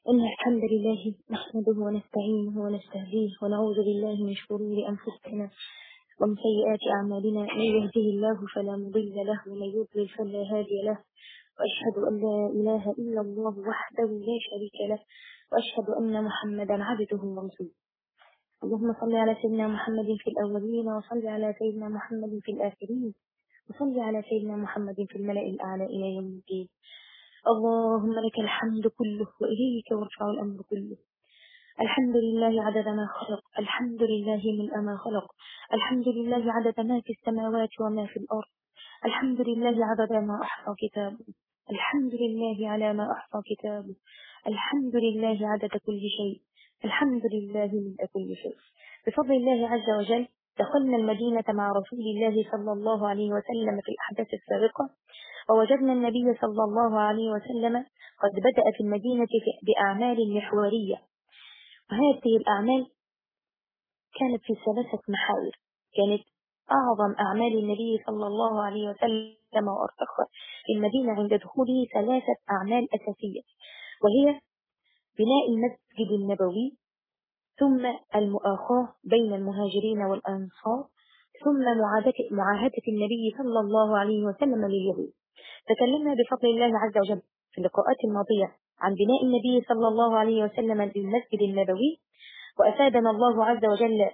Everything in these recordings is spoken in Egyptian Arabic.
إن الحمد لله نحمده ونستعينه ونستهديه ونعوذ بالله من شرور أنفسنا ومن سيئات أعمالنا من يهده الله فلا مضل له ومن يضلل فلا هادي له وأشهد أن لا إله إلا الله وحده لا شريك له وأشهد أن محمدا عبده ورسوله اللهم صل على سيدنا محمد في الأولين وصل على سيدنا محمد في الآخرين وصل على سيدنا محمد في الملأ الأعلى إلى يوم الدين اللهم لك الحمد كله وإليك يرفع الأمر كله الحمد لله عدد ما خلق الحمد لله من ما خلق الحمد لله عدد ما في السماوات وما في الأرض الحمد لله عدد ما أحصى كتابه الحمد لله على ما أحصى كتابه الحمد لله عدد كل شيء الحمد لله من كل شيء بفضل الله عز وجل دخلنا المدينة مع رسول الله صلى الله عليه وسلم في الأحداث السابقة ووجدنا النبي صلى الله عليه وسلم قد بدأ في المدينة بأعمال محورية وهذه الأعمال كانت في ثلاثة محاور كانت أعظم أعمال النبي صلى الله عليه وسلم وأرسخها في المدينة عند دخوله ثلاثة أعمال أساسية وهي بناء المسجد النبوي ثم المؤاخاة بين المهاجرين والأنصار ثم معاهدة النبي صلى الله عليه وسلم لليهود تكلمنا بفضل الله عز وجل في اللقاءات الماضية عن بناء النبي صلى الله عليه وسلم للمسجد النبوي وأفادنا الله عز وجل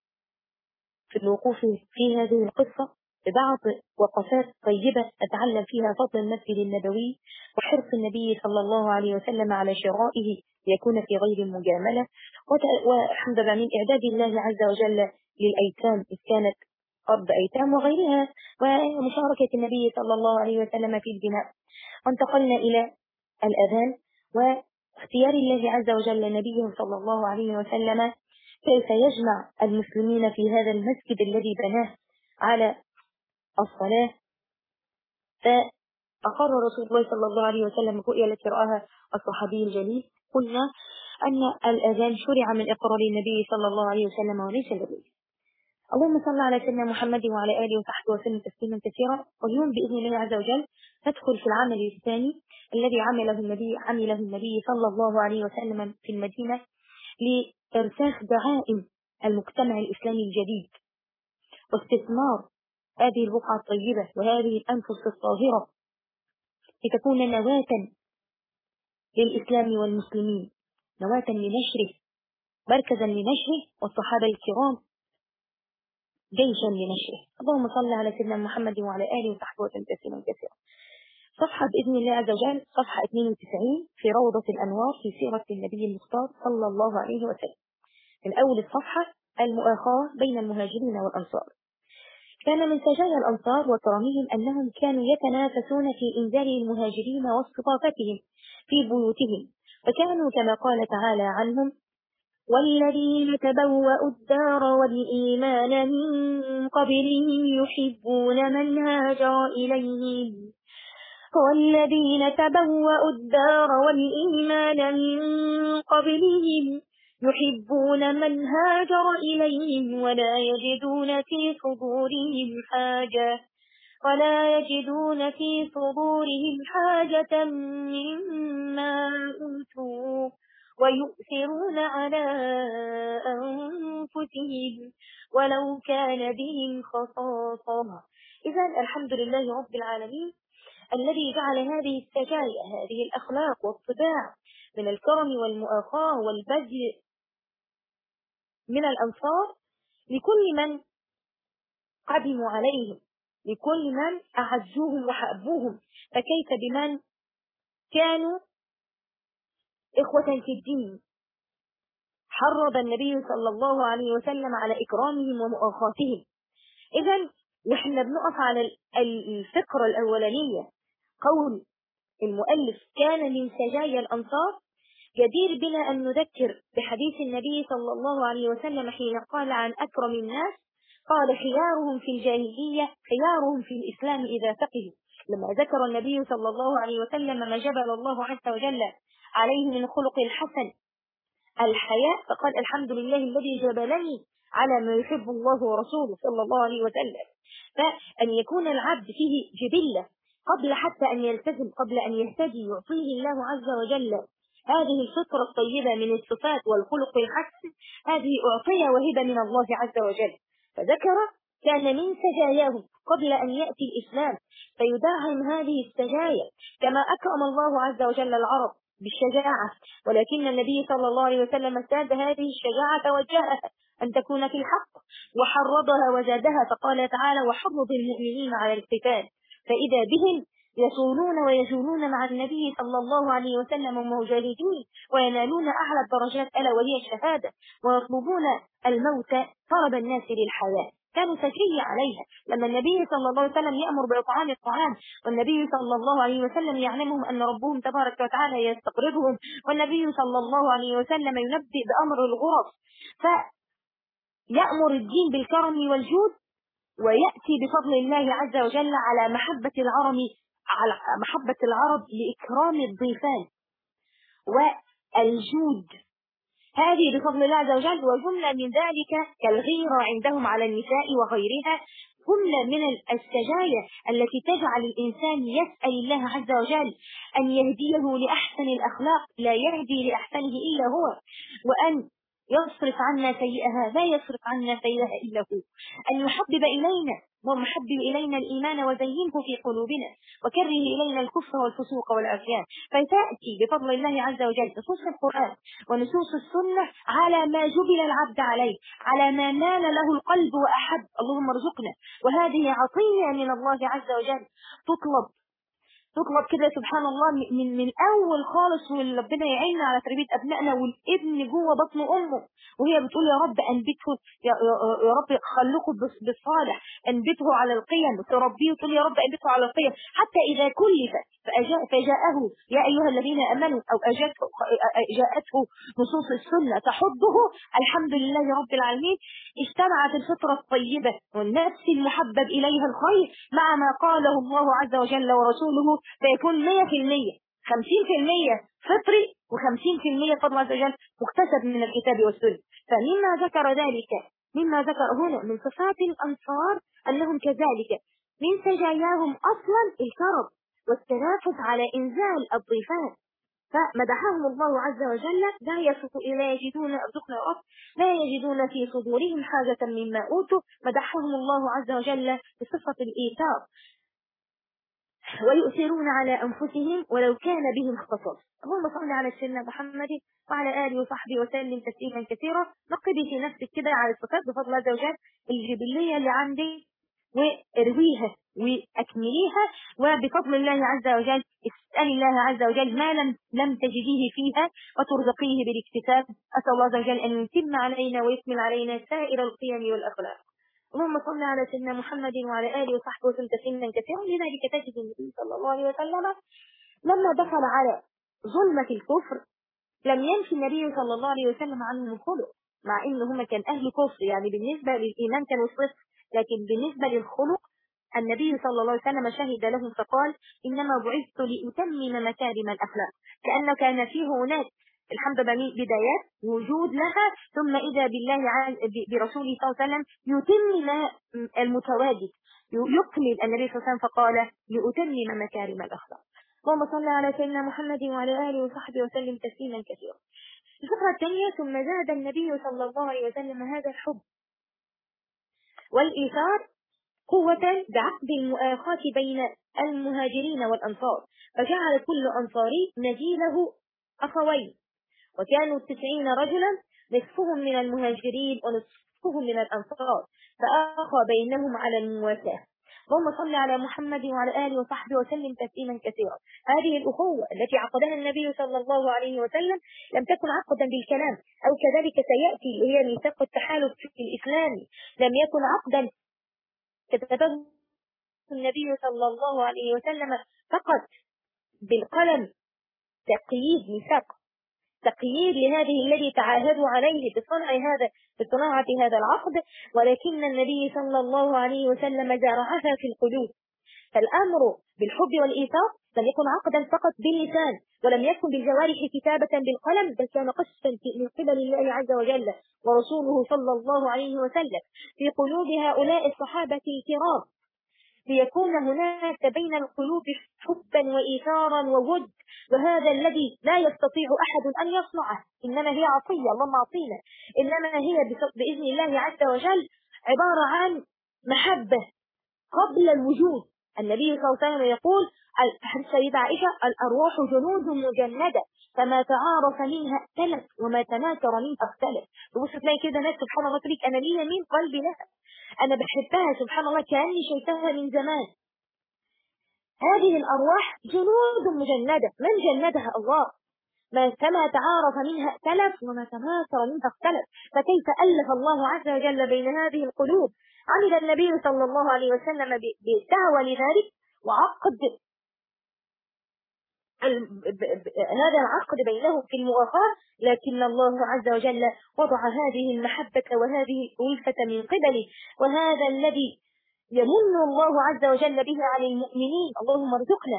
في الوقوف في هذه القصة ببعض وقفات طيبة نتعلم فيها فضل المسجد النبوي وحرص النبي صلى الله عليه وسلم على شرائه ليكون في غير المجاملة وحمد من إعداد الله عز وجل للأيتام إذ كانت أرض أيتام وغيرها ومشاركة النبي صلى الله عليه وسلم في البناء وانتقلنا إلى الأذان واختيار الله عز وجل نبيه صلى الله عليه وسلم كيف يجمع المسلمين في هذا المسجد الذي بناه على الصلاة فأقر رسول الله صلى الله عليه وسلم الرؤيا التي رآها الصحابي الجليل قلنا أن الأذان شرع من إقرار النبي صلى الله عليه وسلم وليس النبي اللهم صل على سيدنا محمد وعلى آله وصحبه وسلم تسليما كثيرا واليوم بإذن الله عز وجل ندخل في العمل الثاني الذي عمله النبي عمله النبي صلى الله عليه وسلم في المدينة لإرساخ دعائم المجتمع الإسلامي الجديد واستثمار هذه البقعة الطيبة وهذه الأنفس الطاهرة لتكون نواة للإسلام والمسلمين نواة لنشره مركزا لنشره والصحابة الكرام جيشا لنشره اللهم صل على سيدنا محمد وعلى آله وصحبه وسلم تسليما كثيرا صفحة بإذن الله عز وجل صفحة 92 في روضة الأنوار في سيرة النبي المختار صلى الله عليه وسلم من أول الصفحة المؤاخاة بين المهاجرين والأنصار كان من سجايا الأنصار وكرمهم أنهم كانوا يتنافسون في إنزال المهاجرين واستضافتهم في بيوتهم فكانوا كما قال تعالى عنهم والذين تبوأوا الدار والإيمان من قبلهم يحبون من هاجر إليهم والذين تبوأوا الدار والإيمان من قبلهم يحبون من هاجر إليهم ولا يجدون في صدورهم حاجة ولا يجدون في صدورهم حاجة مما أوتوا ويؤثرون على أنفسهم ولو كان بهم خصاصة إذا الحمد لله رب العالمين الذي جعل هذه السجايا هذه الأخلاق والطباع من الكرم والمؤاخاة والبذل من الأنصار لكل من قدموا عليهم لكل من أعزوهم وحبوهم فكيف بمن كانوا إخوة في الدين حرض النبي صلى الله عليه وسلم على إكرامهم ومؤاخاتهم إذا وإحنا بنقف على الفكرة الأولانية قول المؤلف كان من سجايا الأنصار جدير بنا أن نذكر بحديث النبي صلى الله عليه وسلم حين قال عن أكرم الناس قال خيارهم في الجاهلية خيارهم في الإسلام إذا فقهوا لما ذكر النبي صلى الله عليه وسلم ما جبل الله عز وجل عليه من خلق الحسن الحياء فقال الحمد لله الذي جبلني على ما يحب الله ورسوله صلى الله عليه وسلم فأن يكون العبد فيه جبلة قبل حتى أن يلتزم قبل أن يهتدي يعطيه الله عز وجل هذه الفطرة الطيبة من الصفات والخلق الحسن هذه أعطية وهبة من الله عز وجل فذكر كان من سجاياهم قبل أن يأتي الإسلام فيدعم هذه السجايا كما أكرم الله عز وجل العرب بالشجاعة ولكن النبي صلى الله عليه وسلم استاد هذه الشجاعة وجاءها أن تكون في الحق وحرضها وزادها فقال تعالى وحرض المؤمنين على القتال فإذا بهم يصولون ويجولون مع النبي صلى الله عليه وسلم مجاهدين وينالون أعلى الدرجات ألا وهي الشهادة ويطلبون الموت طلب الناس للحياة كانوا سجية عليها لما النبي صلى الله عليه وسلم يأمر بإطعام الطعام والنبي صلى الله عليه وسلم يعلمهم أن ربهم تبارك وتعالى يستقرضهم والنبي صلى الله عليه وسلم ينبئ بأمر الغرف فيأمر الدين بالكرم والجود ويأتي بفضل الله عز وجل على محبة العرب على محبة العرب لإكرام الضيفان والجود هذه بفضل الله عز وجل وجملة من ذلك كالغيرة عندهم على النساء وغيرها جملة من السجايا التي تجعل الإنسان يسأل الله عز وجل أن يهديه لأحسن الأخلاق لا يهدي لأحسنه إلا هو وأن يصرف عنا سيئها لا يصرف عنا سيئها إلا هو أن يحبب إلينا اللهم حبب إلينا الإيمان وزينه في قلوبنا وكره إلينا الكفر والفسوق والعصيان فتأتي بفضل الله عز وجل نصوص القرآن ونصوص السنة على ما جبل العبد عليه على ما نال له القلب وأحب اللهم ارزقنا وهذه عطية من الله عز وجل تطلب تطلب كده سبحان الله من من اول خالص وربنا يعيننا على تربيه ابنائنا والابن جوه بطن امه وهي بتقول يا رب انبته يا, يا رب خلقه بالصالح انبته على القيم تربيه وتقول يا رب انبته على القيم حتى اذا كلف فأجاء فجاءه يا ايها الذين امنوا او اجاته جاءته نصوص السنه تحضه الحمد لله رب العالمين اجتمعت الفطره الطيبه والنفس المحبب اليها الخير مع ما قاله الله عز وجل ورسوله فيكون 100% 50% فطري و50% فضل عز وجل مكتسب من الكتاب والسنة فمما ذكر ذلك مما ذكر هنا من صفات الأنصار أنهم كذلك من سجاياهم أصلا الكرم والتنافس على إنزال الضيفان فمدحهم الله عز وجل لا لا يجدون ارزقنا رب لا يجدون في صدورهم حاجة مما أوتوا مدحهم الله عز وجل بصفة الإيثار ويؤثرون على أنفسهم ولو كان بهم خصاص اللهم صل على سيدنا محمد وعلى آله وصحبه وسلم تسليما كثيرا نقدي في نفسك كده على الصفات بفضل الله عز وجل الجبلية اللي عندي وارويها واكمليها وبفضل الله عز وجل اسأل الله عز وجل ما لم لم تجديه فيها وترزقيه بالاكتساب أسأل الله عز وجل أن يتم علينا ويكمل علينا سائر القيم والأخلاق اللهم صل على سيدنا محمد وعلى آله وصحبه وسلم تسليما كثيرا لذلك تجد النبي صلى الله عليه وسلم لما دخل على ظلمة الكفر لم ينفي النبي صلى الله عليه وسلم عنهم الخلق مع ان هم كان اهل كفر يعني بالنسبة للايمان كانوا صفر لكن بالنسبة للخلق النبي صلى الله عليه وسلم شهد لهم فقال إنما بعثت لأتمم مكارم الأخلاق كأن كان فيه هناك الحمد لله بدايات وجود لها ثم إذا بالله برسوله صلى الله عليه وسلم يتم المتواجد يكمل النبي صلى الله عليه وسلم فقال لأتمم مكارم الأخلاق اللهم صل على سيدنا محمد وعلى آله وصحبه وسلم تسليما كثيرا الفقرة الثانية ثم زاد النبي صلى الله عليه وسلم هذا الحب والإيثار قوة بعقد المؤاخاة بين المهاجرين والأنصار فجعل كل أنصاري نزيله أخوين وكانوا تسعين رجلا نصفهم من المهاجرين ونصفهم من الأنصار فأخى بينهم على المواساة اللهم صل على محمد وعلى آله وصحبه وسلم تسليما كثيرا هذه الأخوة التي عقدها النبي صلى الله عليه وسلم لم تكن عقدا بالكلام أو كذلك سيأتي اللي هي ميثاق التحالف الإسلامي لم يكن عقدا كتبه النبي صلى الله عليه وسلم فقط بالقلم تقييد ميثاق تقييد لهذه الذي تعاهدوا عليه بصنع هذا بصناعة هذا العقد ولكن النبي صلى الله عليه وسلم زرعها في القلوب فالأمر بالحب والإيثار لم يكن عقدا فقط باللسان ولم يكن بالجوارح كتابة بالقلم بل كان قصا من قبل الله عز وجل ورسوله صلى الله عليه وسلم في قلوب هؤلاء الصحابة الكرام ليكون هناك بين القلوب حبا وإيثارا وود وهذا الذي لا يستطيع أحد أن يصنعه إنما هي عطية اللهم أعطينا إنما هي بإذن الله عز وجل عبارة عن محبة قبل الوجود النبي صلى الله عليه وسلم يقول حديث سيدة عائشة الأرواح جنود مجندة فما تعارف منها اختلف وما تناكر منها اختلف تبص تلاقي كده ناس سبحان الله تقول أنا ليا مين قلبي لها أنا بحبها سبحان الله كأني شايفاها من زمان هذه الأرواح جنود مجندة من جندها الله ما كما تعارف منها اختلف وما تناكر منها اختلف فكيف ألف الله عز وجل بين هذه القلوب عمل النبي صلى الله عليه وسلم بالدعوة لذلك وعقد هذا العقد بينهم في الموافاة لكن الله عز وجل وضع هذه المحبة وهذه الألفة من قبله وهذا الذي يمن الله عز وجل به على المؤمنين اللهم ارزقنا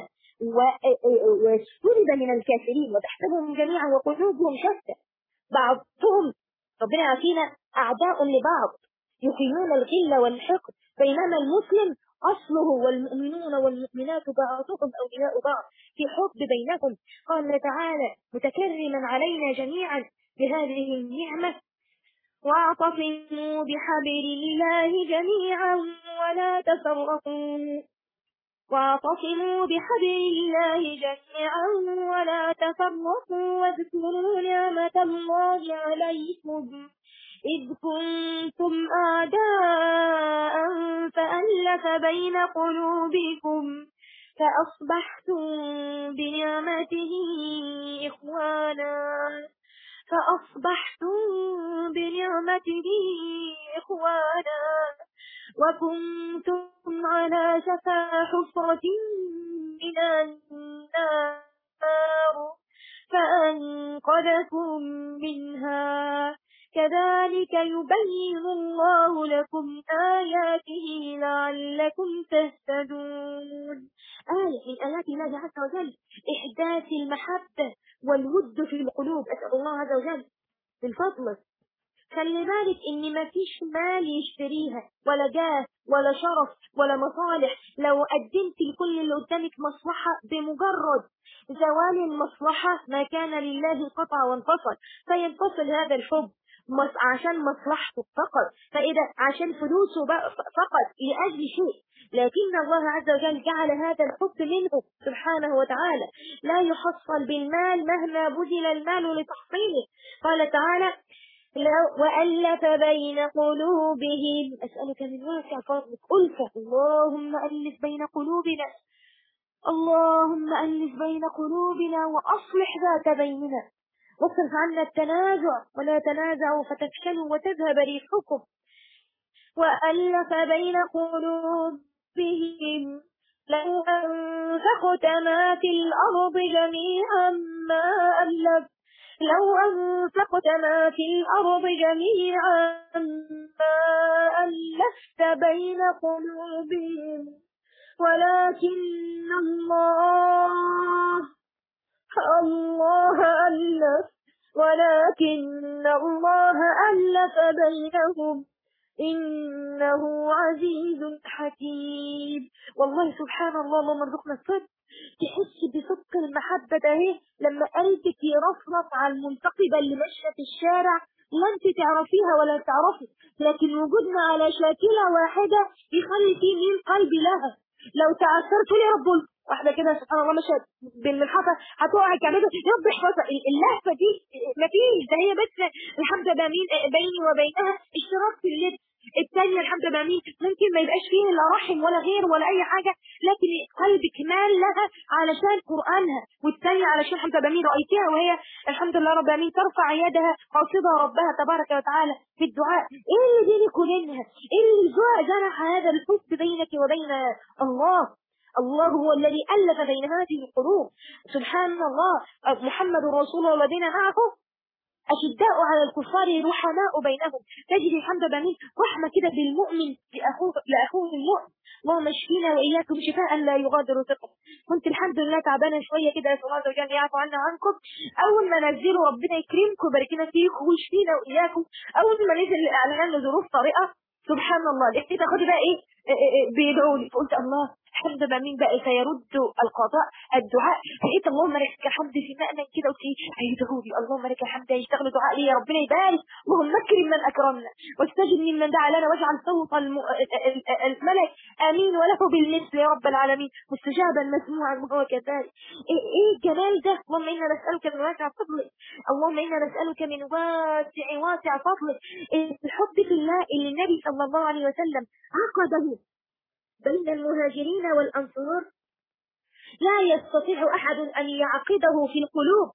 وسلب من الكافرين وتحسبهم جميعا وقلوبهم شتى بعضهم ربنا يعطينا أعداء لبعض يقيمون الغل والحقد بينما المسلم أصله والمؤمنون والمؤمنات بعضهم أولياء بعض في حب بينهم قال تعالى متكرما علينا جميعا بهذه النعمة واعتصموا بحبل الله جميعا ولا تفرقوا واعتصموا بحبل الله جميعا ولا تفرقوا واذكروا نعمة الله عليكم إذ كنتم أعداء فألف بين قلوبكم فأصبحتم بنعمته إخوانا فأصبحتم بنعمته إخوانا وكنتم على شفا حفرة من النار فأنقذكم منها كذلك يبين الله لكم آياته لعلكم تهتدون آية من آيات الله عز وجل إحداث المحبة والود في القلوب أسأل الله عز وجل من فضله خلي بالك ان مفيش مال يشتريها ولا جاه ولا شرف ولا مصالح لو قدمت لكل اللي قدامك مصلحة بمجرد زوال المصلحة ما كان لله قطع وانفصل فينفصل هذا الحب عشان مصلحته فقط فإذا عشان فلوسه فقط لأجل شيء لكن الله عز وجل جعل هذا الحب منه سبحانه وتعالى لا يحصل بالمال مهما بذل المال لتحصيله قال تعالى وألف بين قلوبهم أسألك من واسع فضلك ألفة اللهم ألف بين قلوبنا اللهم ألف بين قلوبنا وأصلح ذات بيننا واصرف عنا التنازع ولا تنازعوا فتفشلوا وتذهب ريحكم وألف بين قلوبهم لو أنفقت ما في الأرض جميعا ما ألف لو أنفقت ما في الأرض جميعا ما ألفت بين قلوبهم ولكن الله الله ألف ولكن الله ألف بينهم إنه عزيز حكيم والله سبحان الله اللهم ارزقنا الصدق تحس بصدق المحبة ده لما قلبك يرفرف على المنتقبة اللي ماشية في الشارع لا انت تعرفيها ولا تعرفي لكن وجودنا على شاكلة واحدة يخلي في مين قلبي لها لو تعثرت لي رب واحدة كده سبحان الله مشهد بالملحفة هتقع كمان يا رب احفظها اللهفة دي مفيش ده هي بس الحمد لله بيني وبينها اشتراك في اللبس الثانية الحمد لله مين ممكن ما يبقاش فيه لا رحم ولا غير ولا أي حاجة لكن قلبك مال لها علشان قرآنها والثانية علشان الحمد لله مين رأيتها وهي الحمد لله رب العالمين ترفع يدها قاصدة ربها تبارك وتعالى في الدعاء ايه اللي بينك وبينها ايه اللي جرح هذا الحب بينك وبين الله الله هو الذي ألف بين هذه القلوب سبحان الله محمد رسول الله الذين معه أشداء على الكفار رحماء بينهم تجد الحمد لله رحمة كده بالمؤمن لأخوه, لأخوه المؤمن اللهم اشفينا وإياكم شفاء لا يغادر سقم كنت الحمد لله تعبانة شوية كده يا الله وجل يعفو عنا عنكم أول ما نزلوا ربنا يكرمكم ويباركنا فيكم ويشفينا وإياكم أول ما نزل الإعلان لظروف طارئة سبحان الله لقيت تاخدي بقى ايه بيدعوا لي فقلت الله الحمد لله مين بقى سيرد القضاء الدعاء لقيت اللهم لك الحمد في مأمن كده قلت هيدعوا لي اللهم لك الحمد هيشتغلوا دعاء لي يا ربنا يبارك اللهم اكرم من اكرمنا واستجب ممن دعا لنا واجعل صوت الم... الملك امين وله بالمثل يا رب العالمين مستجابا مسموعا وهو كذلك ايه ايه الجمال ده اللهم انا نسالك من واسع فضلك اللهم انا نسالك من واسع واسع فضلك الحب في الله اللي النبي صلى الله عليه وسلم عقده بين المهاجرين والأنصار لا يستطيع أحد أن يعقده في القلوب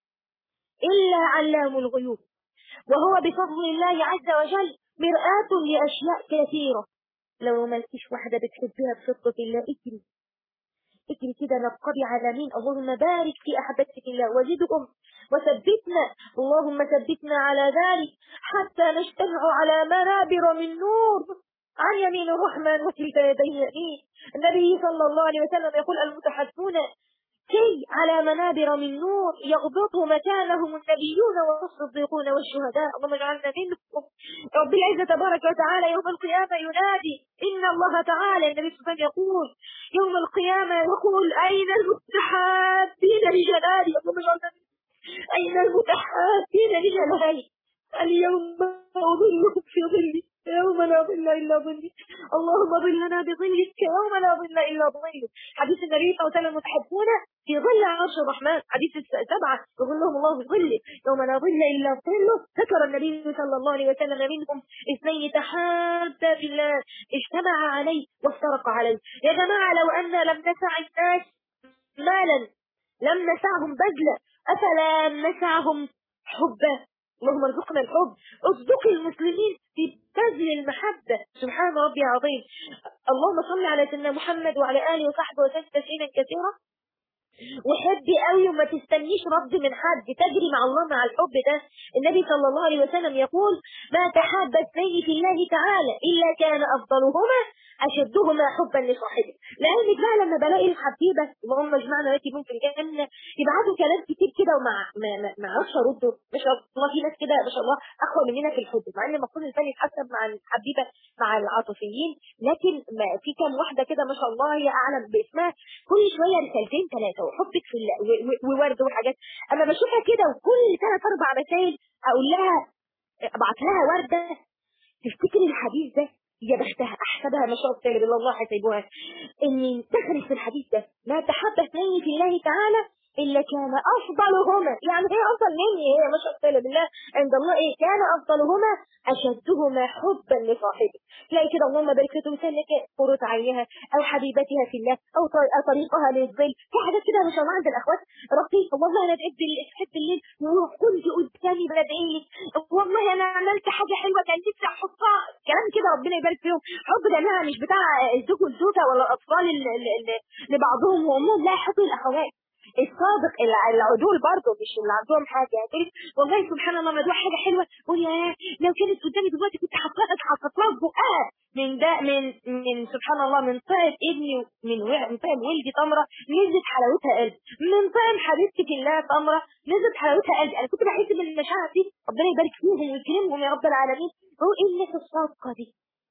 إلا علام الغيوب وهو بفضل الله عز وجل مرآة لأشياء كثيرة لو ما لكيش واحدة بتحبها بصدق الله اجري اجري كده نبقى على مين اللهم بارك في أحبتك الله وزدهم وثبتنا اللهم ثبتنا على ذلك حتى نجتمع على منابر من نور عن يمين الرحمن وتلك يديه يمين النبي صلى الله عليه وسلم يقول المتحدثون كي على منابر من نور يغبط مكانهم النبيون والصديقون والشهداء اللهم اجعلنا منهم رب العزة تبارك وتعالى يوم القيامة ينادي إن الله تعالى النبي صلى الله عليه وسلم يقول يوم القيامة يقول أين المتحابين لجلالي اللهم اجعلنا أين المتحابين لجلالي اليوم أظلهم في ظلي يوم لا ظل إلا ظلي اللهم ظلنا بظلك يوم لا ظل إلا ظلك حديث النبي صلى الله عليه وسلم متحبون في ظل عرش الرحمن حديث السبعة يظلهم الله بظله يوم لا ظل إلا ظله ذكر النبي صلى الله عليه وسلم منهم اثنين تحابا في الله اجتمع عليه وافترق عليه يا جماعة لو أن لم نسع الناس مالا لم نسعهم بذلا أفلا نسعهم حبا اللهم ارزقنا الحب اصدق المسلمين في بذل المحبة سبحان ربي عظيم اللهم صل على سيدنا محمد وعلى آله وصحبه وسلم تسليما كثيرا وحبي قوي وما تستنيش رد من حد تجري مع الله مع الحب ده النبي صلى الله عليه وسلم يقول ما تحاب اثنين في الله تعالى إلا كان أفضلهما أشدهما حبا لصاحبه لعلمك بقى لما بلاقي الحبيبة اللهم اجمعنا لك في الجنة يبعتوا كلام كتير كده وما ما ما ما اعرفش ارده ما شاء الله في ناس كده ما شاء الله اقوى مننا في الحب مع ان المفروض الانسان يتحسب مع الحبيبة مع العاطفيين لكن ما في كام واحدة كده ما شاء الله هي اعلم باسمها كل شوية رسالتين ثلاثة وحبك في الله وورد وحاجات اما بشوفها كده وكل ثلاث اربع رسائل اقول لها ابعت لها وردة تفتكر الحديث ده يا بختها احسبها ما شاء الله بالله الله حسيبوها ان دخلت في الحديث ده ما تحب اثنين في الله تعالى الا كان افضلهما يعني هي افضل مني هي ما شاء الله بالله عند الله ايه كان افضلهما اشدهما حبا لصاحبه تلاقي كده اللهم بارك له وسلك قرة عينها او حبيبتها في الله او طريقها للظل في حاجات كده ما شاء الله عند الاخوات رقيقه والله انا بحب بحب الليل وكنت قدامي بدعي لك والله انا عملت حاجه حلوه كان نفسي احطها كلام كده ربنا يبارك فيهم حب ده انها مش بتاع الزوج والزوجه ولا الاطفال لبعضهم وامهم لا حب الاخوات الصادق العدول برضه مش اللي عندهم حاجه يعني والله سبحان الله لما حاجه حلوه قول يا لو كانت قدامي دلوقتي كنت حطيتها حطيتها بقها من ده من من سبحان الله من طعم ابني من من طعم ولدي تمره نزلت حلاوتها قلب من طعم حبيبتي في الله تمره نزلت حلاوتها قلب انا كنت بحس بالمشاعر دي ربنا يبارك فيهم ويكرمهم يا رب العالمين هو ايه الناس الصادقه دي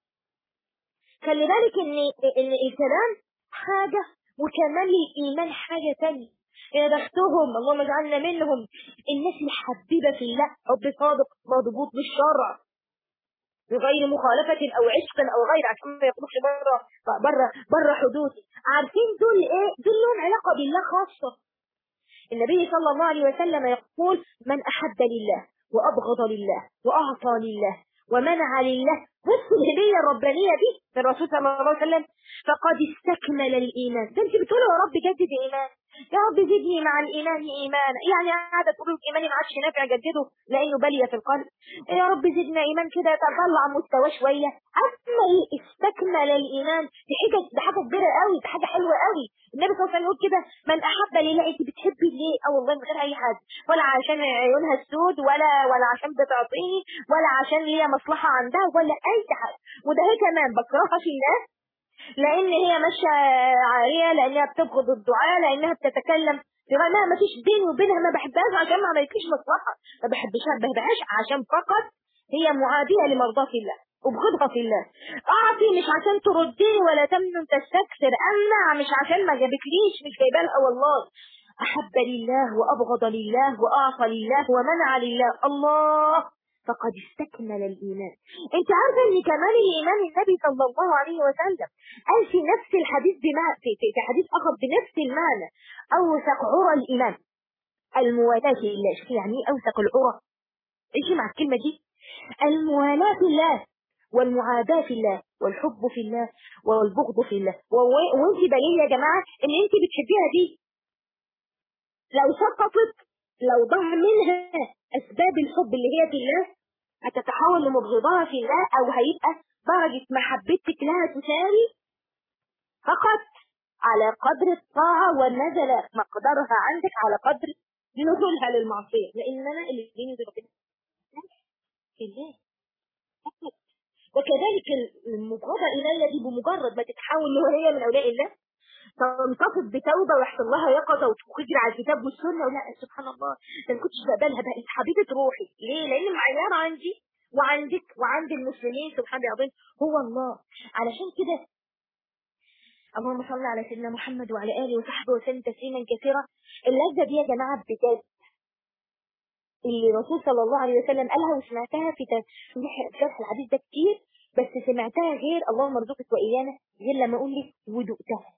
خلي بالك ان ان الكلام حاجه وكمال الايمان حاجه ثانيه يا بختهم اللهم اجعلنا منهم الناس الحبيبة في الله حب صادق مضبوط بالشرع بغير مخالفة أو عشق أو غير عشان ما يخرجش بره بره بره حدودي عارفين دول إيه؟ دول لهم علاقة بالله خاصة النبي صلى الله عليه وسلم يقول من أحب لله وأبغض لله وأعطى لله ومنع لله بص الهدية الربانية دي من الرسول صلى الله عليه وسلم فقد استكمل الإيمان ده أنت بتقول يا رب جدد إيمان يا رب زدني مع الإيمان إيمانا يعني قاعدة تقول لك إيماني ما عادش نافع جدده لأنه بلية في القلب يا رب زدنا إيمان كده تطلع مستوى شوية أكمل استكمل الإيمان دي حاجة دي حاجة كبيرة قوي دي حاجة حلوة قوي النبي صلى الله عليه وسلم يقول كده من أحب لله أنت بتحبي ليه أه والله من غير أي حاجة ولا عشان عيونها السود ولا ولا عشان بتعطيني ولا عشان ليها مصلحة عندها ولا أي حاجة وده هي كمان بكرهها في الله لان هي ماشيه عاريه لانها بتبغض الدعاء لانها بتتكلم بمعنى ما فيش بيني وبينها ما بحبهاش عشان ما عملتليش مصلحه ما بحبش ما بحبهاش عشان فقط هي معاديه لمرضاه الله ابغضها في الله اعطي مش عشان تردي ولا تمنن تستكثر امنع مش عشان ما جابتليش مش جايبه لها والله احب لله وابغض لله واعطى لله ومنع لله الله فقد استكمل الايمان انت عارفه ان كمان الايمان النبي صلى الله عليه وسلم قال في نفس الحديث بما في, في, في حديث اخر بنفس المعنى اوثق عرى الايمان الموالاه لله شوف يعني ايه اوثق العرى ايش مع الكلمه دي الموالاه في الله والمعاداة في الله والحب في الله والبغض في الله وانت دليل يا جماعة ان انت بتحبيها دي لو سقطت لو ضاع منها اسباب الحب اللي هي في الله هتتحول لمبغضها في الله او هيبقى درجة محبتك لها تساوي فقط على قدر الطاعة ونزل مقدارها عندك على قدر نزولها للمعصية لان انا اللي بيني وبين في الله وكذلك المبغضة إلي دي بمجرد ما تتحول وهي من أولياء الله تنتصف بتوبة ويحصل لها يقظة وتجري على الكتاب والسنة ولا سبحان الله ده ما كنتش بقبلها بقت حبيبة روحي ليه؟ لأن المعيار عندي وعندك وعند المسلمين سبحان الله هو الله علشان كده اللهم صل على سيدنا محمد وعلى آله وصحبه وسلم تسليما كثيرا اللذة دي يا جماعة بجد اللي الرسول صلى الله عليه وسلم قالها وسمعتها في شرح الحديث ده كتير بس سمعتها غير اللهم ارزقك وايانا غير لما اقول لك ودقتها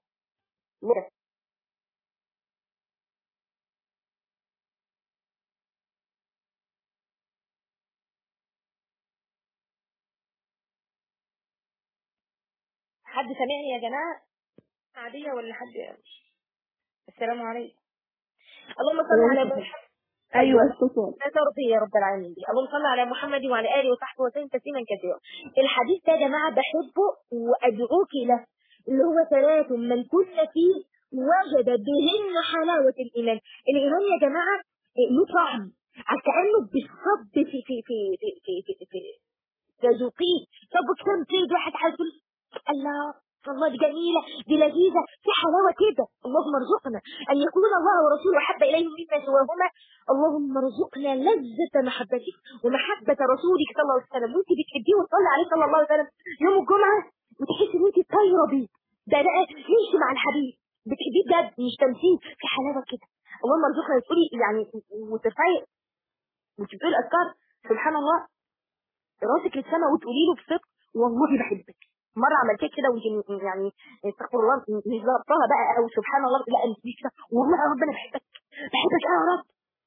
حد سامعني يا جماعة عادية ولا حد السلام عليكم اللهم صل على محمد ايوه الصوت لا ترضي يا رب العالمين دي اللهم صل على محمد وعلى اله وصحبه وسلم تسليما كثيرا الحديث ده يا جماعه بحبه وادعوك له اللي هو ثلاث من كن فيه وجد بهن حلاوه الايمان الايمان يا جماعه له طعم كانه بالصب في في في في في في, في, في تذوقيه طب كم كده واحد هيقول الله الله دي جميلة دي لذيذة في حلاوة كده اللهم ارزقنا أن يكون الله ورسوله أحب إليهم مما سواهما اللهم ارزقنا لذة محبتك ومحبة رسولك صلى الله عليه وسلم وانت بتحبيه وتصلي عليه صلى الله عليه وسلم يوم الجمعة وتحسي ان انت طايرة بيه ده بقى يمشي مع الحبيب بتحبيه بجد مش تمثيل في حلاوة كده اللهم ارزقنا تقولي يعني وترفعي وانت بتقولي الأذكار سبحان الله راسك للسماء وتقولي له بصدق والله بحبك مرة عملت كده ويمكن يعني استغفر الله مش ظبطها بقى او سبحان الله لا انت مش كده والله يا رب انا بحبك بحبك يا رب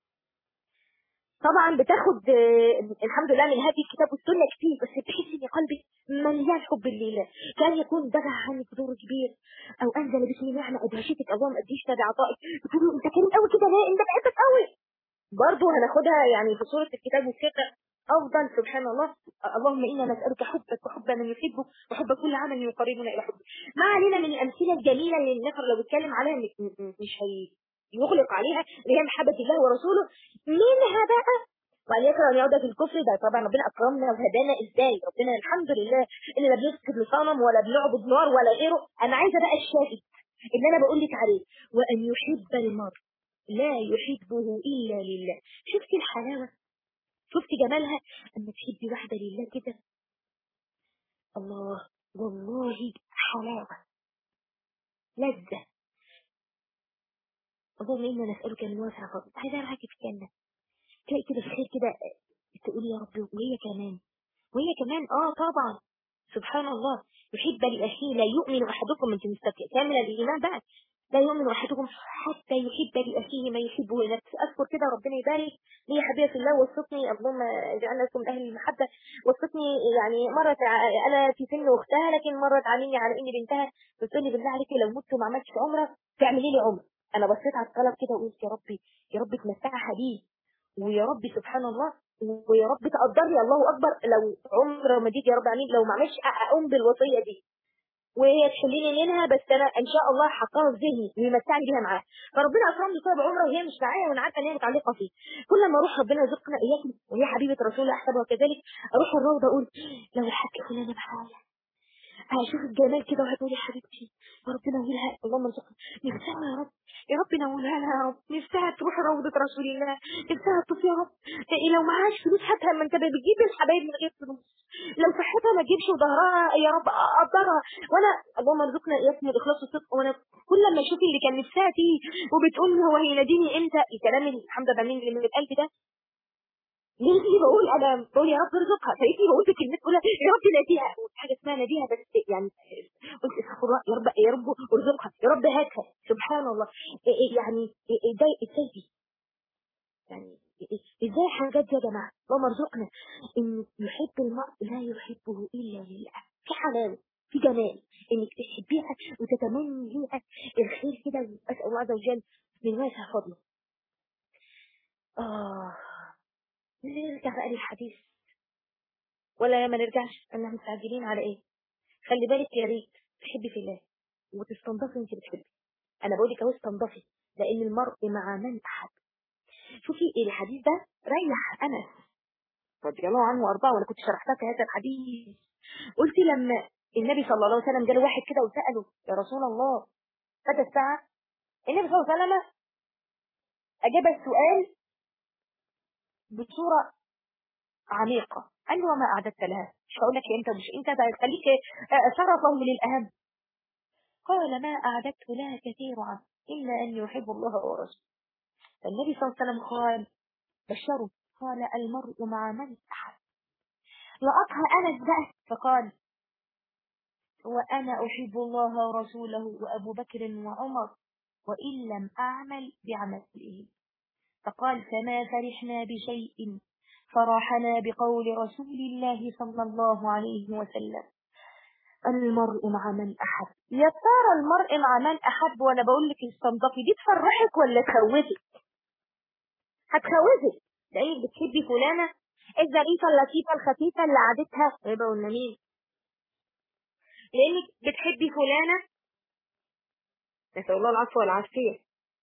طبعا بتاخد الحمد لله من هذه الكتاب والسنه كتير بس بتحس ان قلبي مليان حب لله كان يكون دفع عنك دور كبير او انزل باسم نعمه ادهشتك اللهم اديش تبع عطائك بتقول انت كريم قوي كده ليه انت بحبك قوي برضه هناخدها يعني في سوره الكتاب والثقه أفضل سبحان الله اللهم إنا نسألك حبك وحب من يحبك وحب كل عمل يقربنا إلى حبك ما علينا من الأمثلة الجميلة اللي النفر لو اتكلم عليها مش هيغلق عليها اللي هي محبة الله ورسوله منها بقى وأن يكره أن يعود في الكفر ده طبعا ربنا أكرمنا وهدانا إزاي ربنا الحمد لله إن لا بنسجد لصنم ولا بنعبد نار ولا غيره أنا عايزة بقى الشاهد اللي أنا بقول لك عليه وأن يحب المرء لا يحبه إلا لله شفت الحلاوة شفت جمالها اما تحبي واحدة لله كده الله والله حلاوة لذة اللهم إنا نسألك من واسع فضلك عايزة أعرفك في الجنة تلاقي كده في خير كده تقولي يا رب وهي كمان وهي كمان اه طبعا سبحان الله يحب لأخيه لا يؤمن أحدكم من كامل الإيمان بقى لا يؤمن أحدكم حتى يحب لأخيه ما يحبه لنفسه أذكر كده ربنا يبارك لي يا حبيبي في الله وصفني اللهم اجعلنا لكم أهل المحبة وصفني يعني مرت أنا في سن أختها لكن مرت علمني على إني بنتها بتقول لي بالله عليك لو مت وما عملتش عمرة تعملي لي عمرة أنا بصيت على الطلب كده وقلت يا ربي يا رب تمتعها بيه ويا ربي سبحان الله ويا رب تقدر لي الله أكبر لو عمرة ما يا رب العالمين لو ما عملتش أقوم بالوصية دي وهي تحليني منها بس انا ان شاء الله حطاها في ذهني ويمتعني بيها معاه فربنا اكرمني طيب عمره وهي مش معايا وانا عارفه ان هي متعلقه فيه كل ما اروح ربنا يرزقنا اياكم وهي حبيبه رسول الله احسبها كذلك اروح الروضه اقول لو الحاج فلانه معايا هشوف الجمال كده وهتقول يا حبيبتي يا رب نولها اللهم ارزقها نفسها يا رب يا رب نولها لها يا رب نفسها تروح روضة رسول الله نفسها تطوف يا رب إيه لو معهاش فلوس هاتها ما انت بتجيب الحبايب من غير فلوس لو صحتها ما تجيبش وظهرها يا رب اقدرها وانا اللهم ارزقنا اياكم الاخلاص والصدق وانا كل لما اشوف اللي كان نفسها فيه وبتقول هو هيناديني امتى الكلام اللي حمزه بنين اللي من القلب ده ليه بقول انا بقول يا رب ارزقها فايتي بقول في كلمه بقول يا رب ناديها حاجه اسمها ناديها بس يعني قلت استغفر الله يا رب يا رب ارزقها يا رب هاتها سبحان الله إيه إيه يعني إيه ده ازاي دي يعني ازاي حاجات دي يا جماعه اللهم ارزقنا ان يحب المرء لا يحبه الا لله في حلاوه في جمال انك تحبيها وتتمني ليها الخير كده اسال الله عز وجل من واسع فضله اه نرجع بقى للحديث ولا ما نرجعش انا مستعجلين على ايه خلي بالك يا ريت تحبي في الله وتستنضفي انت بتحبي انا بقول لك اهو استنضفي لان المرء مع من احب شوفي الحديث ده ريح انس رضي الله عنه وارضاه وانا كنت شرحتها في هذا الحديث قلت لما النبي صلى الله عليه وسلم جاله واحد كده وساله يا رسول الله متى الساعه النبي صلى الله عليه وسلم اجاب السؤال بصورة عميقة قال له وما أعددت لها مش هقول لك أنت مش أنت خليك شرفه للأهم قال ما أعددت لها كثيرا إلا أن يحب الله ورسوله فالنبي صلى الله عليه وسلم قال بشره قال المرء مع من أحب لقطها أنس بقى فقال وأنا أحب الله ورسوله وأبو بكر وعمر وإن لم أعمل بعمله فقال فما فرحنا بشيء فرحنا بقول رسول الله صلى الله عليه وسلم المرء مع من أحب يا ترى المرء مع من أحب وأنا بقول لك استنضفي دي تفرحك ولا تخوفك هتخوفك لأنك بتحبي فلانة الظريفة اللطيفة الخفيفة اللي عادتها يبقى قلنا مين لأنك بتحبي فلانة نسأل الله العفو والعافية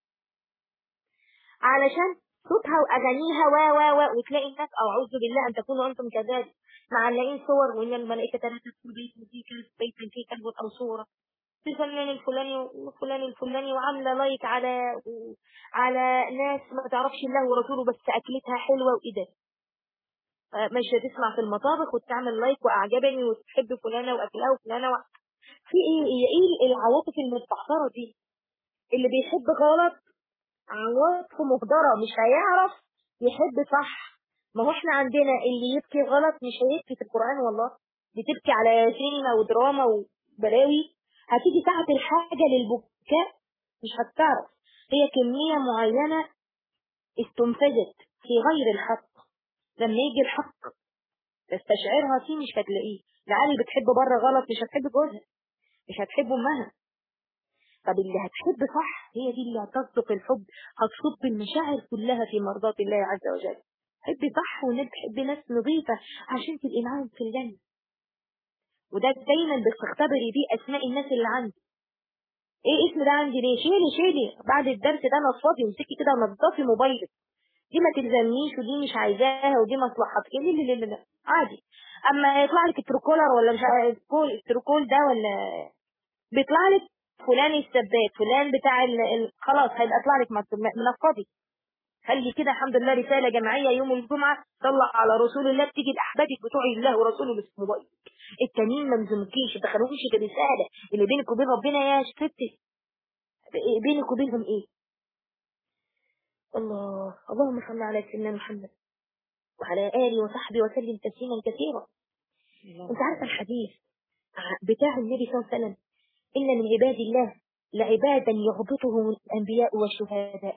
علشان صوتها واغانيها و و و وتلاقي الناس اعوذ بالله ان تكونوا انتم كذلك معلقين صور وان الملائكه لا تدخل بيت فيه كلب بيت فيه كلب او صوره في الفنان الفلاني وفلان الفلاني وعامله لايك على على ناس ما تعرفش الله ورسوله بس اكلتها حلوه وايه ده ماشيه تسمع في المطابخ وتعمل لايك واعجبني وتحب فلانه واكلها وفلانه و... في ايه ايه, إيه العواطف المستحضره دي اللي بيحب غلط عواطف مهدرة مش هيعرف يحب صح ما هو احنا عندنا اللي يبكي غلط مش هيبكي في القرآن والله بتبكي على سينما ودراما وبلاوي هتيجي ساعة الحاجة للبكاء مش هتعرف هي كمية معينة استنفذت في غير الحق لما يجي الحق تستشعرها فيه مش هتلاقيه العيال اللي بتحب بره غلط مش هتحب جوزها مش هتحب امها طب اللي هتحب صح هي دي اللي هتصدق الحب هتصب المشاعر كلها في مرضاة الله عز وجل حب صح وناس تحب ناس نظيفة عشان تبقي معاهم في الجنة وده دايما بتختبري بيه اسماء الناس اللي عندي ايه اسم ده عندي ليه شيلي شيلي بعد الدرس ده نصفي امسكي كده ونضفي موبايلك دي ما تلزمنيش ودي مش عايزاها ودي مصلحتك لا لا لا لا عادي اما يطلع لك التروكولر ولا مش عارف التروكول ده ولا بيطلع لك فلان السباك فلان بتاع ال... ال... خلاص هيبقى اطلع لك منفضي خلي كده الحمد لله رسالة جماعية يوم الجمعة طلع على رسول الله بتيجي لأحبابك بتوع الله ورسوله بس موبايل التانيين ما مزمكيش ما تخلوش رسالة اللي بينك وبين ربنا يا ستي بينك وبينهم ايه الله اللهم صل على سيدنا محمد وعلى آله وصحبه وسلم تسليما كثيرا انت عارف الحديث بتاع النبي صلى الله عليه وسلم إن من عباد الله لعبادا يغبطهم الأنبياء والشهداء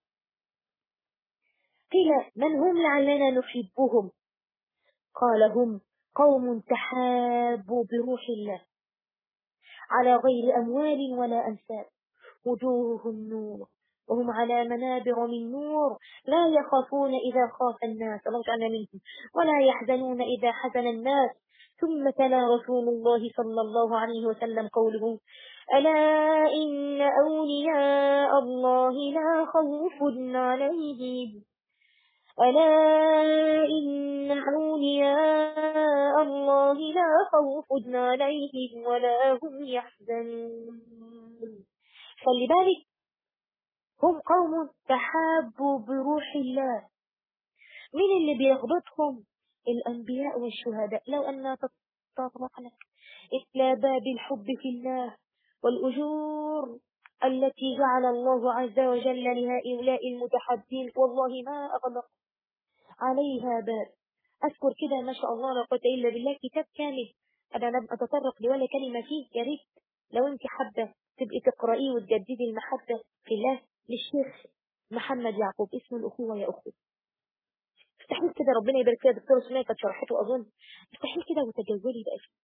قيل من هم لعلنا نحبهم قال هم قوم تحابوا بروح الله على غير أموال ولا أنساب وجوههم نور وهم على منابر من نور لا يخافون إذا خاف الناس الله جعلنا منهم ولا يحزنون إذا حزن الناس ثم تلا رسول الله صلى الله عليه وسلم قوله ألا إن أولياء الله لا خوف عليهم ألا إن أولياء الله لا خوف عليهم ولا هم يحزنون خلي بالك هم قوم تحابوا بروح الله مين اللي بيغبطهم الأنبياء والشهداء لو أن تطرقنا إلى باب الحب في الله والأجور التي جعل الله عز وجل لهؤلاء المتحدين والله ما أغلق عليها باب أذكر كده ما شاء الله لا قوة إلا بالله كتاب كامل أنا لم أتطرق لولا كلمة فيه يا ريت لو أنت حابة تبقي تقرأيه وتجددي المحبة في الله للشيخ محمد يعقوب اسمه الأخوة يا أخوة استحيل كده ربنا يبارك فيها دكتورة سمية كانت شرحته أظن استحيل كده وتجولي بقى فيه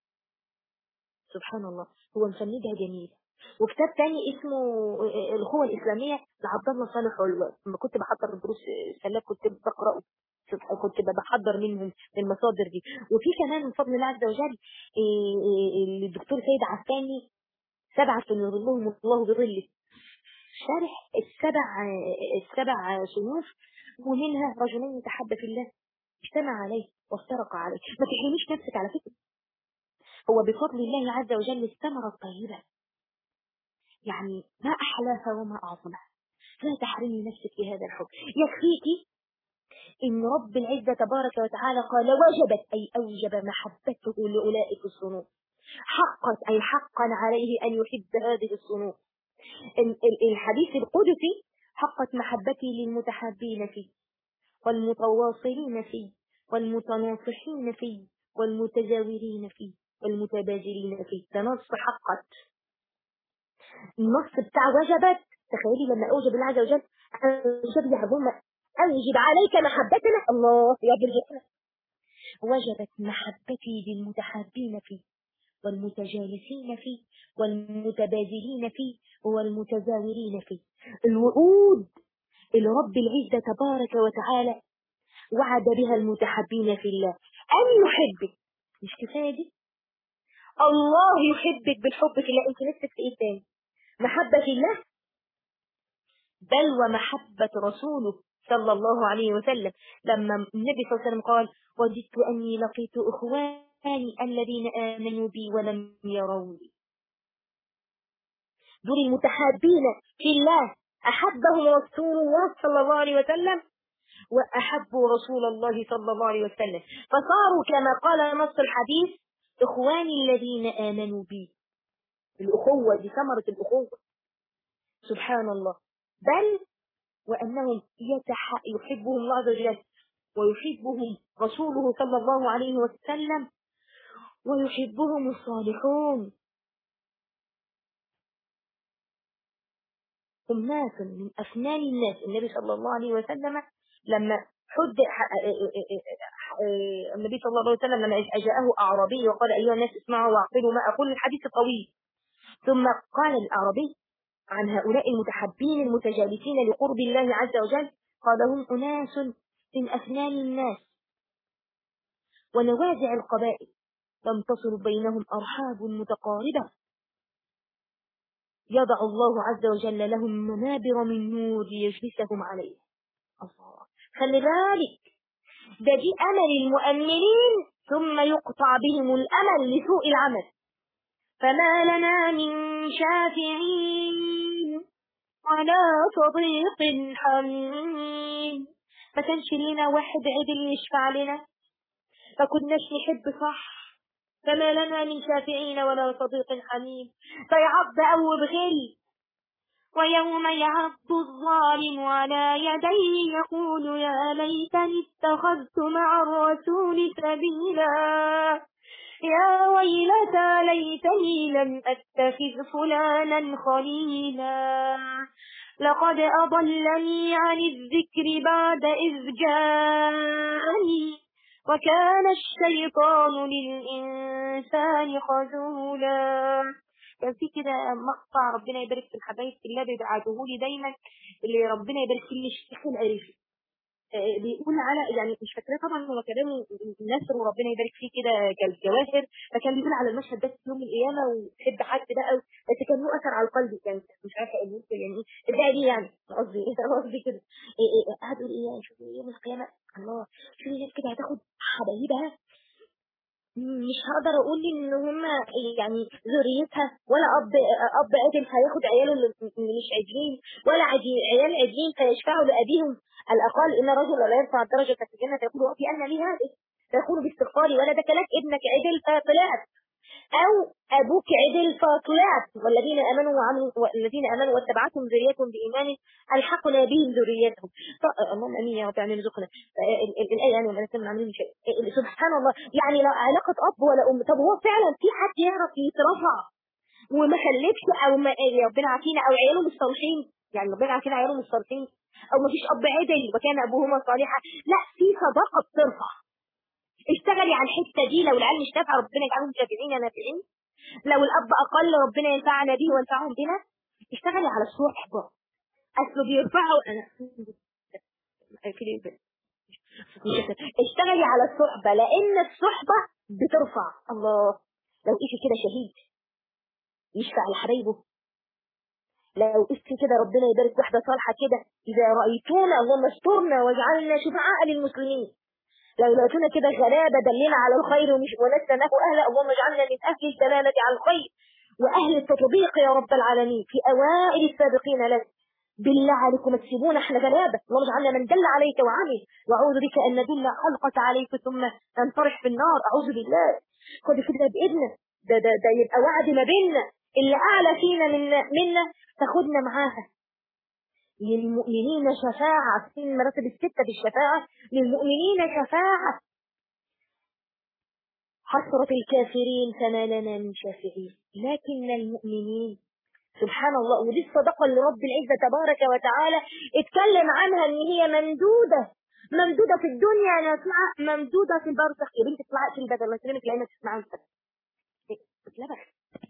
سبحان الله هو مفندها جميل وكتاب تاني اسمه الأخوة الإسلامية لعبد الله صالح علوان لما كنت بحضر الدروس سلاك كنت بقرأه كنت بحضر منهم المصادر دي وفي كمان من فضل الله عز وجل الدكتور سيد عفاني سبعة يظلهم الله بظله شارح السبع السبع صنوف ومنها رجلين تحب في الله اجتمع عليه وافترق عليه ما تحرميش نفسك على فكرة هو بفضل الله عز وجل الثمرة الطيبة يعني ما أحلاها وما أعظمها لا تحرمي نفسك بهذا الحب يكفيك إن رب العزة تبارك وتعالى قال وجبت أي أوجب محبته لأولئك الصنوف حقت أي حقا عليه أن يحب هذه الصنوف الحديث القدسي حقت محبتي للمتحابين فيه والمتواصلين فيه والمتناصحين فيه والمتجاورين فيه والمتبادلين فيه ده نص حقت النص بتاع وجبت تخيلي لما أوجب الله عز وجل أوجب يحبهم أوجب عليك محبتنا الله يا برجعنا وجبت محبتي للمتحابين فيه والمتجالسين فيه والمتبادلين فيه والمتزاورين فيه الوعود اللي رب العزة تبارك وتعالى وعد بها المتحبين في الله أن يحبك مش كفاية دي الله يحبك بالحب في الله انت نفسك في ايه تاني محبة في الله بل ومحبة رسوله صلى الله عليه وسلم لما النبي صلى الله عليه وسلم قال وجدت أني لقيت إخواني الذين آمنوا بي ولم يروني دول المتحابين في الله أحبهم رسول الله صلى الله عليه وسلم وأحبوا رسول الله صلى الله عليه وسلم فصاروا كما قال نص الحديث إخواني الذين آمنوا بي الأخوة دي ثمرة الأخوة سبحان الله بل وأنهم يتح... يحبهم الله عز وجل ويحبهم رسوله صلى الله عليه وسلم ويحبهم الصالحون هم ناس من أفنان الناس النبي صلى الله عليه وسلم لما حد النبي صلى الله عليه وسلم لما جاءه أعرابي وقال أيها الناس اسمعوا واعقلوا ما أقول الحديث الطويل ثم قال الأعرابي عن هؤلاء المتحبين المتجالسين لقرب الله عز وجل قال هم أناس من أفنان الناس ونوازع القبائل لم تصل بينهم أرحاب متقاربة يضع الله عز وجل لهم منابر من نور ليجلسهم عليه الله خلي بالك ده دي أمل المؤمنين ثم يقطع بهم الأمل لسوء العمل فما لنا من شافعين ولا صديق حميم ما كانش لينا واحد عدل يشفع لنا فكناش نحب صح فما لنا من شافعين ولا صديق حميم فيعض أو بغل ويوم يعض الظالم على يديه يقول يا ليتني اتخذت مع الرسول سبيلا يا ويلتى ليتني لم أتخذ فلانا خليلا لقد أضلني عن الذكر بعد إذ جاءني وكان الشيطان للإنسان خذولا كان في كده مقطع ربنا يبارك في الحبايب في الله بيبعته لي دايما اللي ربنا يبارك فيه الشيخ العريفي بيقول على يعني مش فاكراه طبعا هو كلامه نثر وربنا يبارك فيه كده كالجواهر فكان بيقول على المشهد ده في يوم القيامه وتحب حد بقى بس كان له اثر على القلب كان مش عارفه اقول يعني ايه ده دي يعني قصدي ايه قصدي كده قاعد يقول ايه شوف يوم القيامه الله شوف الناس كده هتاخد حبايبها مش هقدر اقول ان هم يعني ذريتها ولا اب اب عدل هياخد عياله اللي مش عدلين ولا عدي- عيال عدلين فيشفعوا لابيهم الاقل ان رجل لا يرفع درجه في الجنه فيقول وفي ان لي هذه فيقول باستغفاري ولدك لك ابنك عدل فطلعت او ابوك عدل فطلعت والذين امنوا وعملوا والذين امنوا واتبعتهم ذريتهم بايمان الحقنا بهم ذريتهم ف- اللهم امين يا رب يعني رزقنا ال- ال- الايه يعني ولا كنا عاملين شيء ال- سبحان الله يعني لا علاقه اب ولا ام طب هو فعلا في حد يعرف يترفع وما خلفش او ما يا ربنا عافينا او عياله مش صالحين يعني ربنا عافينا عياله مش صالحين او ما فيش اب عدل وكان ابوهما صالحا لا في صداقه بترفع اشتغلي على الحته دي لو العيال مش نافعه ربنا يجعلهم شافعين نافعين لو الاب اقل ربنا ينفعنا به وينفعهم بنا اشتغلي على الصحبه اصله بيرفعوا انا في البيت. اشتغلي على الصحبه لان الصحبه بترفع الله لو ايش كده شهيد يشفع لحبايبه لو ايش كده ربنا يبارك واحده صالحه كده اذا رايتونا اللهم استرنا واجعلنا شفعاء للمسلمين لو لقيتونا كده غلابه دلنا على الخير ومش ولسنا له اهلا اللهم اجعلنا من اهل الدلاله على الخير واهل التطبيق يا رب العالمين في اوائل السابقين لك بالله عليكم ما تسيبونا احنا غلابه اللهم اجعلنا من دل عليك وعمل واعوذ بك ان ندل خلقك عليك ثم ننطرح في النار اعوذ بالله خد كده باذننا ده ده ده يبقى وعد ما بيننا اللي اعلى فينا منا منا تاخدنا معاها للمؤمنين شفاعة في المراتب الستة بالشفاعة للمؤمنين شفاعة حسرة الكافرين فما لنا من شافعين لكن المؤمنين سبحان الله ودي الصدقة اللي رب العزة تبارك وتعالى اتكلم عنها ان هي ممدودة ممدودة في الدنيا انا اسمعها ممدودة في البرزخ يا بنت اطلعي في البدل الله يسلمك لانك تسمعها لا بس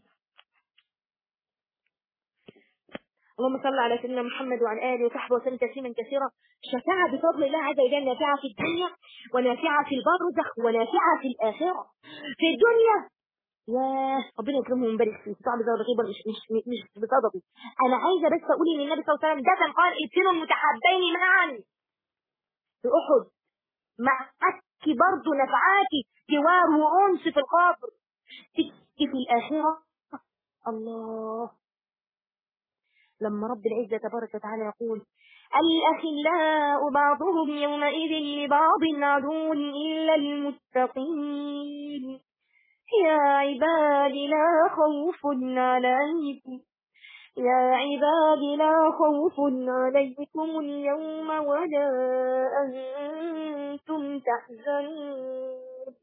اللهم صل على سيدنا محمد وعلى اله وصحبه وسلم تسليما كثيرا شفاعة بفضل الله عز وجل نافعة في الدنيا ونافعة في البرزخ ونافعة في الآخرة في الدنيا ياه ربنا يكرمهم ويبارك فيه صعب زي الغيبة مش مش مش, مش بصدقي انا عايزه بس اقول ان النبي صلى الله عليه وسلم ده كان قال ابتلوا المتحابين معا في احد معك برضه نفعاتي جوار وانس في القبر تيجي في الاخره الله لما رب العزة تبارك وتعالى يقول الأخلاء بعضهم يومئذ لبعض عدو إلا المتقين يا عباد لا خوف عليكم يا عباد لا خوف عليكم اليوم ولا أنتم تحزنون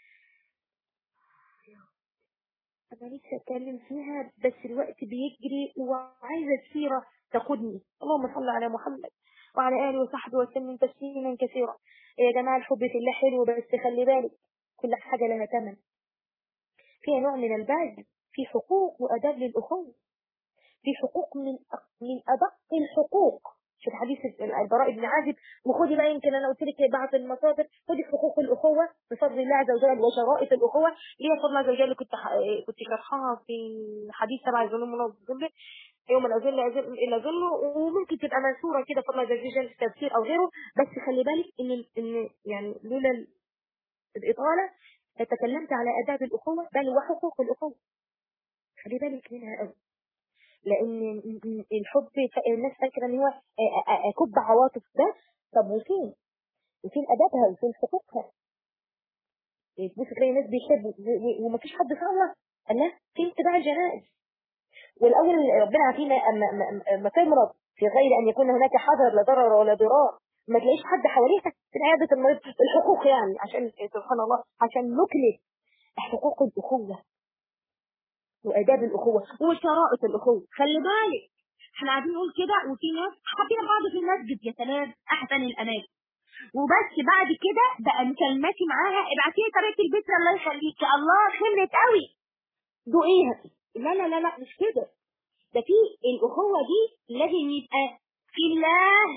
أنا لسه أتكلم فيها بس الوقت بيجري وعايزة السيرة تاخدني اللهم صل على محمد وعلى آله وصحبه وسلم تسليما كثيرا يا جماعة الحب في الله حلو بس خلي بالك كل حاجة لها ثمن فيها نوع من البعد في حقوق وأداب للأخوة في حقوق من من أدق الحقوق شوف حديث البراء بن عازب وخدي بقى يمكن انا قلت لك بعض المصادر خدي حقوق الاخوه بفضل الله عز وجل وشرائط الاخوه اللي هي فضل الله عز وجل كنت كنت شرحها في حديث سبع ظلم ونظر يوم الأذل إلى ظله وممكن تبقى منشورة كده فضل عز وجل في تفسير أو غيره بس خلي بالك إن إن يعني لولا الإطالة تكلمت على آداب الأخوة بل وحقوق الأخوة خلي بالك منها قوي لأن الحب الناس فاكرة إن هو أكب عواطف بس طب وفين؟ وفين أدابها وفين حقوقها؟ تبص تلاقي ناس بيحبوا ومفيش حد صلى الله فين اتباع الجنائز والأول ربنا عافينا أما أما تمرض في غير أن يكون هناك حذر لا ضرر ولا ضرار ما تلاقيش حد حواليها في عيادة المريض الحقوق يعني عشان سبحان الله عشان نكلف حقوق الأخوة وآداب الأخوة وشرائط الأخوة خلي بالك احنا قاعدين نقول كده وفي ناس حابين بعض في المسجد يا سلام أحسن الأماكن وبس بعد كده بقى مكالماتي معاها ابعتي لي طريقة البيت الله يخليك الله خمرت قوي دوقيها لا لا لا لا مش كده ده في الأخوة دي لازم يبقى في الله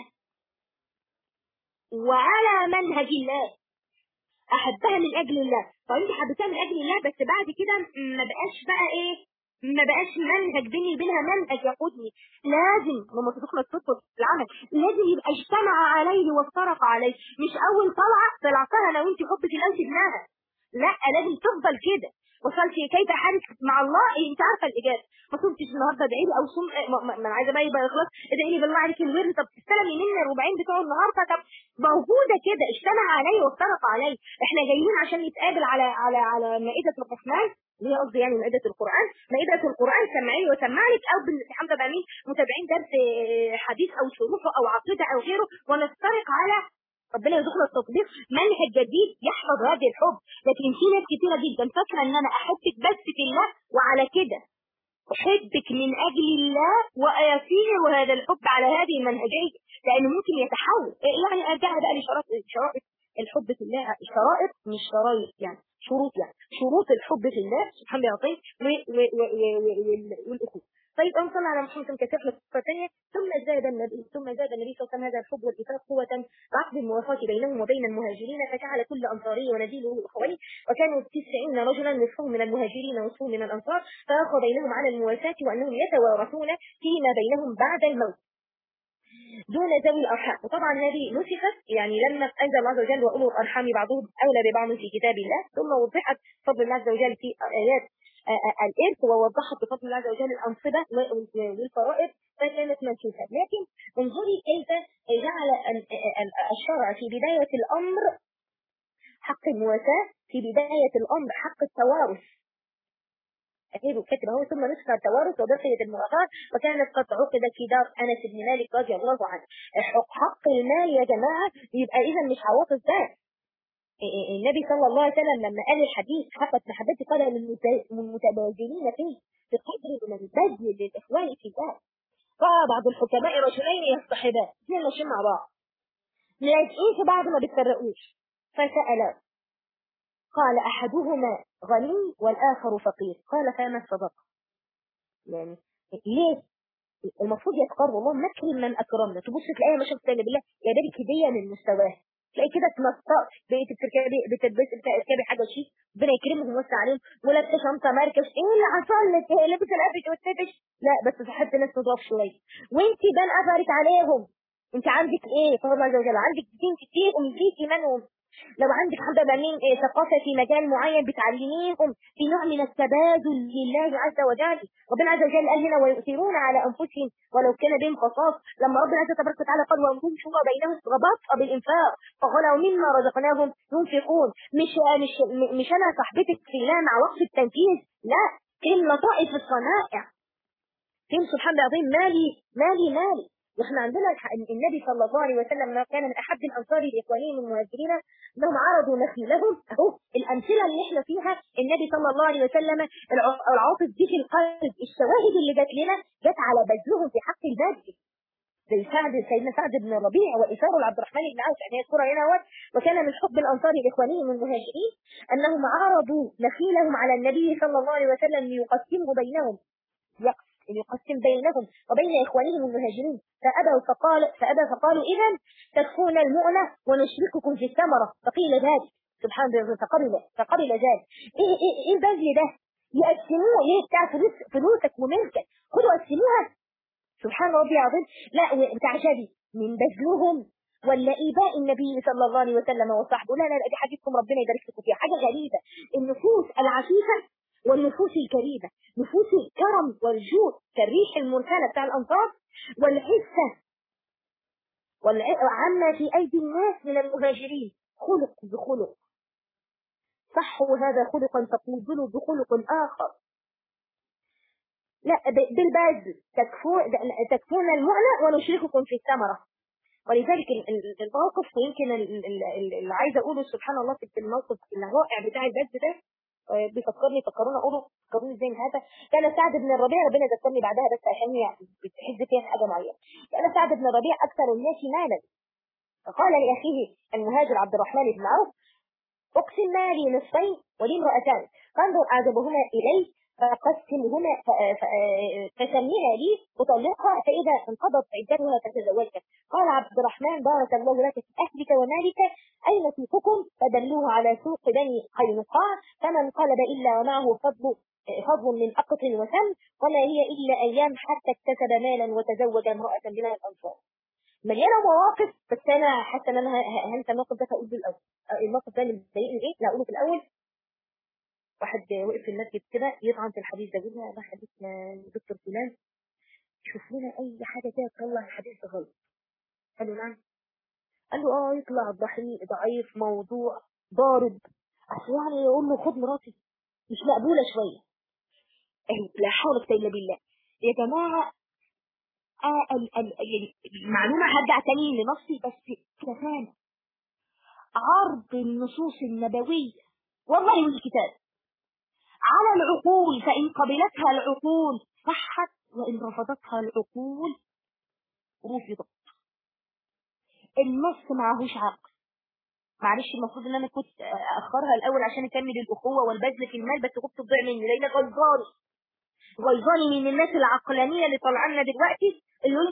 وعلى منهج الله احبها من اجل الله فانت حبيتها من اجل الله بس بعد كده ما بقاش بقى ايه ما بقاش منهج بيني وبينها منهج يقودني لازم لما تدخل تدخل العمل لازم يبقى اجتمع عليه وافترق عليه مش اول طلعه طلعتها لو انت حبك الله سيبناها لا لازم تفضل كده وصلت كيف حالك مع الله إيه انت عارفه الاجابه ما صمتش النهارده ادعي لي او صم ما- ما ما انا عايزه بقى يبقى خلاص ادعي لي بالله عليك الورد طب تستلمي مني الربعين بتوع النهارده طب موجوده كده اجتمع علي وافترق علي احنا جايين عشان نتقابل على على على مائده الرحمن اللي هي قصدي يعني مائده القران مائده القران سمعي وسمع لك او بالامتحان تبقى مين متابعين درس آه، حديث او شروحه او عقيده او غيره ونفترق على ربنا يرزقنا التطبيق منهج جديد يحفظ هذه الحب لكن في ناس كتيره جدا فاكره ان انا احبك بس في الله وعلى كده احبك من اجل الله واثير هذا الحب على هذه المنهجيه لانه ممكن يتحول يعني ارجع بقى لشرائط شرائط الحب في الله شرائط مش شرايط يعني شروط يعني شروط الحب في الله سبحانه وتعالى و- و- و- و- و- وال- والاخوه طيب أن صلى على محمد كثير لقطة ثانية ثم زاد النبي ثم زاد النبي صلى الله عليه وسلم هذا الحب والإيثار قوة بعقد الموافاة بينهم وبين المهاجرين فجعل كل أنصاري ونزيله أخوين وكانوا تسعين رجلا نصفهم من المهاجرين ونصفهم من الأنصار فأخذ بينهم على المواساة وأنهم يتوارثون فيما بينهم بعد الموت دون ذوي الأرحام وطبعا هذه نسخت يعني لما أنزل الله عز وجل وأولو الأرحام بعضهم أولى ببعض في كتاب الله ثم وضحت فضل الله عز وجل في آيات آه، آه، الإرث ووضحت بفضل الله عز وجل الأنصبة و- و- والفرائض فكانت منسوخة لكن انظري كيف جعل ال- ال- الشرع في بداية الأمر حق المواساة في بداية الأمر حق التوارث أكيد كتب هو ثم نسخ التوارث وبقيت المواساة وكانت قد عقدت في دار أنس بن مالك رضي الله عنه حق حق المال يا جماعة يبقى إذا مش عواطف ذات النبي صلى الله عليه وسلم لما قال الحديث حقت محبتي قال للمتبادلين فيه بقدر من البذل للإخوان في الله رأى بعض الحكماء رجلين يصطحبان اثنين ماشيين مع بعض لاجئين في بعض ما بيتفرقوش فسألا قال أحدهما غني والآخر فقير قال فما الصدقة يعني ليه المفروض يتقرب والله نكرم من أكرمنا تبص تلاقيها ما شفت بالله يا ده هدية من مستواه تلاقي كده تنطق بقيت بتركبي بتلبسي بتركبي حاجه شيك ربنا يكرمهم ويوسع عليهم ولابسه شنطه ماركه ايه اللي حصل لك إيه لابسه الابيض والتبش لا بس صحت ناس تضاف شويه وانت بان اثرك عليهم انت عندك ايه فضل عز وجل عندك دين كتير ومزيد ايمانهم لو عندك حد مين إيه ثقافه في مجال معين بتعلميهم في نوع من التبادل لله عز وجل ربنا عز وجل قال هنا ويؤثرون على انفسهم ولو كان بهم خصاص لما ربنا عز تبارك وتعالى قال وانهم شورى بينهم ربطها بالانفاق فقالوا مما رزقناهم ينفقون مش مش مش انا صاحبتك في الله مع وقت التنفيذ لا فين لطائف الصنائع فين سبحان الله العظيم مالي مالي مالي واحنا عندنا الح- النبي صلى الله عليه وسلم ما كان من احب الانصار لاخوانهم المهاجرين انهم عرضوا نخيلهم اهو الامثله اللي احنا فيها النبي صلى الله عليه وسلم الع- العاطف دي في القلب الشواهد اللي جت لنا جت على بذلهم في حق البذل زي سعد سيدنا سعد بن الربيع واثاره لعبد الرحمن بن عوف يعني الصوره هنا اهوت وكان من حب الانصار لاخوانهم المهاجرين انهم عرضوا نخيلهم على النبي صلى الله عليه وسلم ليقسمه بينهم يقسم يقسم بينهم وبين إخوانهم المهاجرين فأبوا فقال فأبى فقالوا إذا تكفون المؤنة ونشرككم في الثمرة فقيل ذلك سبحان الله فقبل فقبل ذلك إيه إيه إيه البذل ده؟ يقسموه ليه بتاع فلوس فلوسك وملكك خدوا قسموها سبحان ربي العظيم لا وتعجبي من بذلهم ولا إيباء النبي صلى الله عليه وسلم وصحبه لا لا لا دي حديثكم ربنا يبارك لكم فيها حاجة غريبة النفوس العفيفة والنفوس الكريمة نفوس الكرم والجود كالريح المرسلة بتاع الأنصار والعفة وعما في أيدي الناس من المهاجرين خلق بخلق صحوا هذا خلقا فقوبلوا بخلق آخر لا ب- بالبذل تكفون تكفون المؤنة ونشرككم في الثمرة ولذلك ال- ال- الموقف ويمكن ال- ال- ال- اللي عايزه اقوله سبحان الله في الموقف الرائع بتاع البذل ده آه، بيفكرني فكرونا اقوله فكروني ازاي من هذا كان سعد بن الربيع ربنا ذكرني بعدها بس عشان يعني بتحز فيها حاجه معينه كان سعد بن الربيع اكثر الناس مالا فقال لاخيه المهاجر عبد الرحمن بن عوف اقسم مالي نصفين ولي امرأتان فانظر اعجبهما الي فقسمهما ف- ف- فسميها لي اطلقها فاذا انقضت عدتها فتزوجت قال عبد الرحمن بارك الله لك في اهلك ومالك اين سوقكم فدلوه على سوق بني قينقاع فما انقلب الا ومعه فضل فضل من أقط وسم وما هي إلا أيام حتى اكتسب مالا وتزوج امرأة من الأنصار مليانة مواقف بس أنا حاسة إن أنا ه- ه- هنسى الموقف ده فأقول الأول الموقف ده اللي بيضايقني إيه؟ لا أقوله في الأول واحد وقف في المسجد كده يطعن في الحديث ده يقول له ده حديث دكتور فلان شوف لنا اي حاجه كده تطلع الحديث ده غلط قال له نعم قال له اه يطلع ضحي ضعيف موضوع ضارب اصل يعني يقول له خد مراتي مش مقبوله شويه ايه لا حول ولا الا بالله يا جماعه آه ال ال يعني المعلومه هرجع تاني لنصي بس كفايه عرض النصوص النبويه والله من الكتاب على العقول فإن قبلتها العقول صحت وإن رفضتها العقول رفضت النص معهوش عقل معلش المفروض ان انا كنت اخرها الاول عشان اكمل الاخوه والبذل في المال بس كنت تضيع مني لان غيظاني غيظاني من الناس العقلانيه اللي طالعه دلوقتي اللي يقول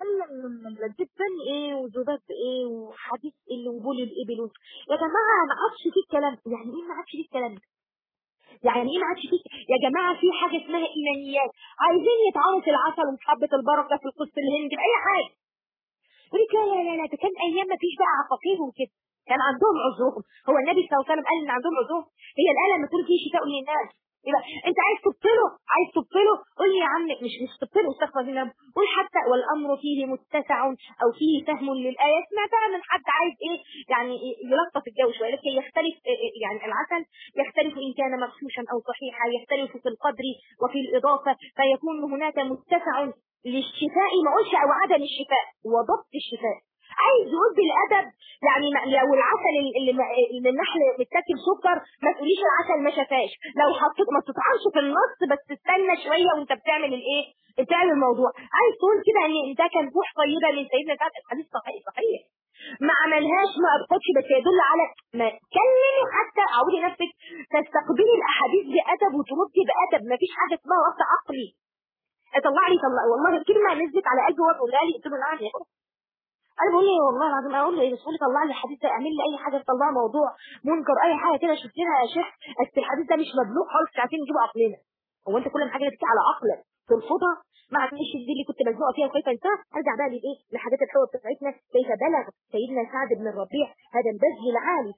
لك جدا ايه وذباب ايه وحديث اللي وبول الابل يا جماعه ما عادش في الكلام يعني ايه ما عادش في الكلام ده يعني ايه ما عادش في يا جماعه في حاجه اسمها ايمانيات عايزين يتعرف العسل ومحبه البركه في القدس الهندي باي حاجه يقول لك لا لا لا لا ده كان ايام ما فيش بقى عقاقير وكده كان عندهم عذور هو النبي صلى الله عليه وسلم قال ان عندهم عذور هي الايه لما تقول فيه شفاء للناس يبقى انت عايز تبطله عايز تبطله قول لي يا عم مش مش تبطله استغفر الله قول حتى والامر فيه متسع او فيه فهم للايه سمعتها من حد عايز ايه يعني يلطف الجو شويه لكن يختلف يعني العسل يختلف ان كان مغشوشا او صحيحا يختلف في القدر وفي الاضافه فيكون هناك متسع للشفاء ما قلش او عدم الشفاء وضبط الشفاء عايز يقول بالادب يعني لو العسل اللي, اللي النحل متاكل سكر ما تقوليش العسل ما شافاش لو حطيت ما تطعنش في النص بس تستنى شويه وانت بتعمل الايه بتعمل الموضوع عايز تقول كده ان ده كان روح طيبه من سيدنا سعد الحديث صحيح صحيح ما عملهاش ما ابقتش بس يدل على ما كلمي حتى عودي نفسك تستقبلي الاحاديث بادب وتردي بادب ما فيش حاجه اسمها وقت عقلي اطلع لي طلع والله الكلمه نزلت على قلبي وتقولها لي قلت له نعم يا انا بقول لي والله العظيم اقول له ايه بس طلع لي الحديث ده اعمل لي اي حاجه تطلع موضوع منكر اي حاجه كده شفت لها يا شيخ بس الحديث ده مش مبلوغ خالص مش عارفين نجيبه عقلنا هو انت كل ما حاجه بتيجي على عقلك ترفضها ما عرفتش دي اللي كنت مزنوقه فيها وكيف انساها ارجع بقى لايه لحاجات الحلوه بتاعتنا كيف بلغ سيدنا سعد بن الربيع هذا البذل العالي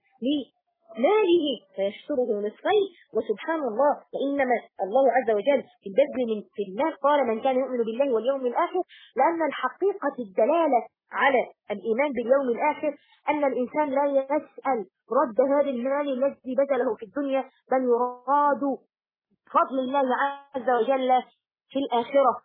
ماله فيشتره نصفين وسبحان الله فإنما الله عز وجل في البذل من في المال قال من كان يؤمن بالله واليوم الآخر لأن الحقيقة الدلالة على الإيمان باليوم الآخر أن الإنسان لا يسأل رد هذا المال الذي بذله في الدنيا بل يراد فضل الله عز وجل في الآخرة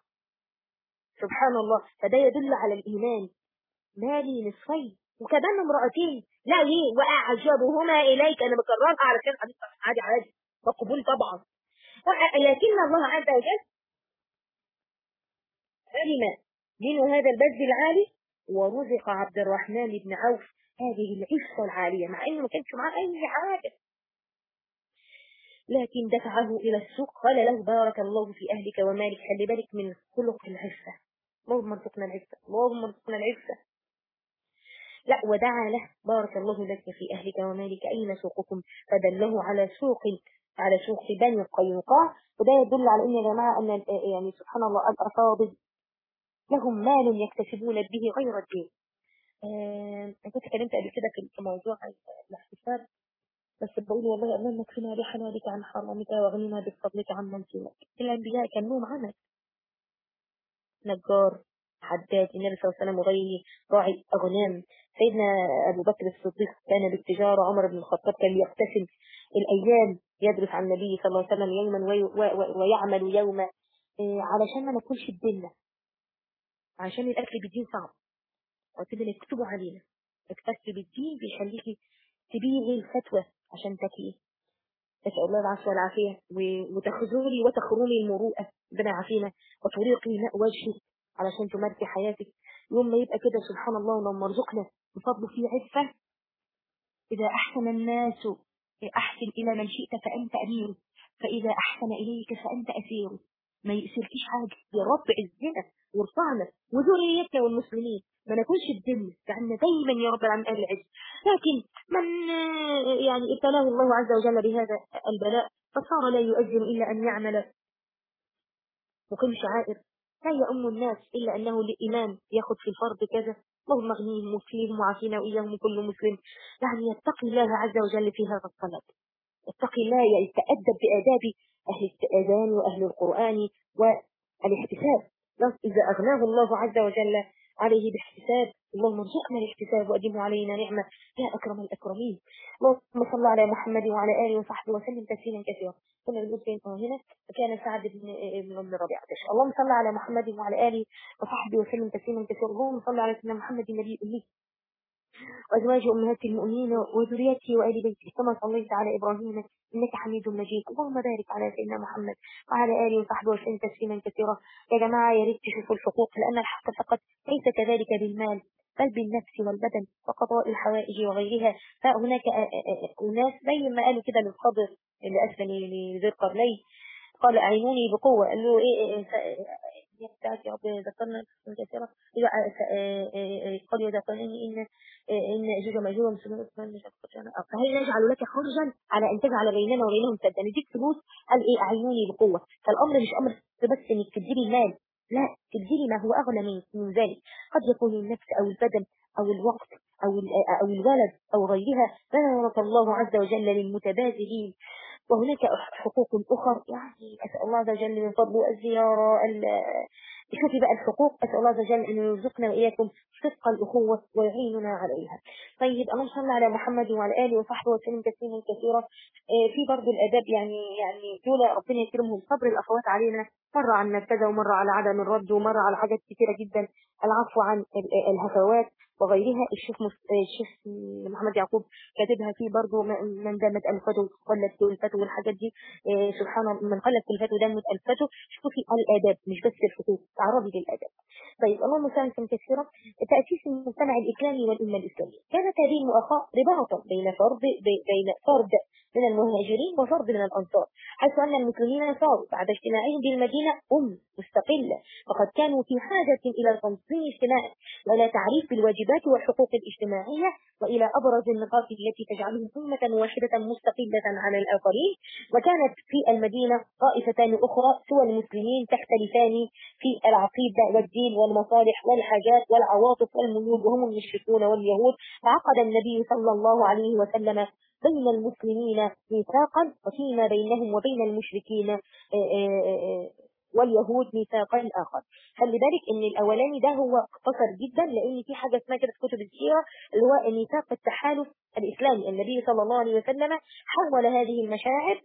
سبحان الله فده يدل على الإيمان مالي نصفين وكمان امرأتين لا ليه وأعجبهما إليك أنا بكررها على كده حديث عادي عادي مقبول طبعا لكن الله عز وجل علم من هذا البذل العالي ورزق عبد الرحمن بن عوف هذه العفة العالية مع انه ما كانش معاه اي حاجة لكن دفعه الى السوق قال له بارك الله في اهلك ومالك خلي بالك من خلق العفة اللهم ارزقنا العفة اللهم ارزقنا العفة لا ودعا له بارك الله لك في أهلك ومالك أين سوقكم فدله على سوق على سوق بني قينقاع وده يدل على ان يا جماعة أن يعني سبحان الله الأفاضل لهم مال يكتسبون به غير الدين أنا كنت اتكلمت قبل كده في موضوع الاحتساب بس بقول والله اللهم اكفنا بحلالك عن حرامك واغننا بفضلك عمن سواك الأنبياء كان لهم عمل نجار حداد النبي صلى الله عليه وسلم وغيره راعي أغنام سيدنا أبو بكر الصديق كان بالتجارة عمر بن الخطاب كان يقتسم الأيام يدرس عن النبي صلى الله عليه وسلم يوما ويعمل يوما علشان ما ناكلش الدنة عشان الأكل بالدين صعب قلت لنا اكتبوا علينا الكسب بالدين بيخليكي تبيعي الفتوى عشان تاكلي أسأل الله العافية والعافية وتخذلي وتخرمي المروءة ربنا يعافينا وطريقي ماء وجهك علشان تمرتي حياتك يوم ما يبقى كده سبحان الله ولما رزقنا بفضل فيه عفة إذا أحسن الناس أحسن إلى من شئت فأنت أمير فإذا أحسن إليك فأنت أسير ما يأسركيش حاجة يا رب عزنا وارفعنا وذريتنا والمسلمين ما نكونش الدنيا جعلنا دايما يا رب العالمين أهل العز لكن من يعني ابتلاه الله عز وجل بهذا البلاء فصار لا يؤذن إلا أن يعمل مقيم شعائر لا يؤم الناس إلا أنه لإمام ياخذ في الفرض كذا اللهم اغنيهم وكفيهم وعافينا وإياهم كل مسلم يعني يتقي الله عز وجل في هذا الطلب اتقي الله يتأدب بآداب أهل الأذان وأهل القرآن والاحتساب إذا أغناه الله عز وجل عليه باحتساب اللهم ارزقنا الاحتساب وأدمه علينا نعمة يا أكرم الأكرمين اللهم صل على محمد وعلى آله وصحبه وسلم تسليما كثيرا كنا بنقول فين هنا فكان سعد بن بن ربيعة اللهم صل على محمد وعلى آله وصحبه وسلم تسليما كثيرا اللهم صل على سيدنا محمد النبي الأمي وأزواج أمهات المؤمنين وذريته وآل بيته كما صليت على إبراهيم إنك حميد مجيد اللهم بارك على سيدنا محمد وعلى آله وصحبه وسلم تسليما كثيرا يا جماعة يا ريت تشوفوا الحقوق لأن الحق فقط ليس كذلك بالمال بل بالنفس والبدن وقضاء الحوائج وغيرها فهناك أناس زي ما قالوا كده للخضر اللي أسفل لذي القرنين قال أعينوني بقوة قال له إيه, إيه, إيه هي بتاعت يا رب ذكرنا كثيرة قال يذكرني إن إن أجوج ومأجوج مسلمون فهل نجعل لك خرجا على أن تجعل بيننا وبينهم سدا نديك فلوس قال إيه أعينوني بقوة فالأمر مش أمر بس إنك تديري المال لا تديري ما هو أغلى من ذلك قد يكون النفس أو البدن أو الوقت أو أو الولد أو غيرها بارك الله عز وجل للمتبادلين وهناك حقوق أخرى يعني أسأل الله عز وجل من فضله الزيارة شوفي بقى الحقوق أسأل الله عز وجل أن يرزقنا وإياكم صدق الأخوة ويعيننا عليها طيب اللهم صل على محمد وعلى آله وصحبه وسلم تسليما كثيرا في برضه الآداب يعني يعني دول ربنا يكرمهم صبر الأخوات علينا مرة عن نرتدى ومرة على عدم الرد ومرة على حاجات كثيرة جدا العفو عن الهفوات وغيرها الشيخ الشيخ محمد يعقوب كاتبها فيه برضه من دامت ألفته قلت ألفته والحاجات دي سبحان الله من قلت ألفته دامت ألفته شوفي الآداب مش بس الحقوق تعرضي للآداب طيب اللهم سلم كثيرا تأسيس المجتمع الإسلامي والأمة الإسلامية كانت هذه المؤاخاة رباطا بين فرد بين فرد من المهاجرين وفرد من الأنصار حيث أن المسلمين صاروا بعد اجتماعهم بالمدينة أم مستقلة فقد كانوا في حاجة إلى تنظيم اجتماعي وإلى تعريف بالواجبات والحقوق الاجتماعية وإلى أبرز النقاط التي تجعلهم أمة واحدة مستقلة عن الآخرين وكانت في المدينة طائفتان أخرى سوى المسلمين تختلفان في العقيدة والدين والمصالح والحاجات والعواطف والميول وهم المشركون واليهود فعقد النبي صلى الله عليه وسلم بين المسلمين ميثاقا وفيما بينهم وبين المشركين واليهود ميثاقا آخر خلي بالك ان الاولاني ده هو اختصر جدا لان في حاجه اسمها كده في كتب السيره اللي هو ميثاق التحالف الاسلامي النبي صلى الله عليه وسلم حول هذه المشاعر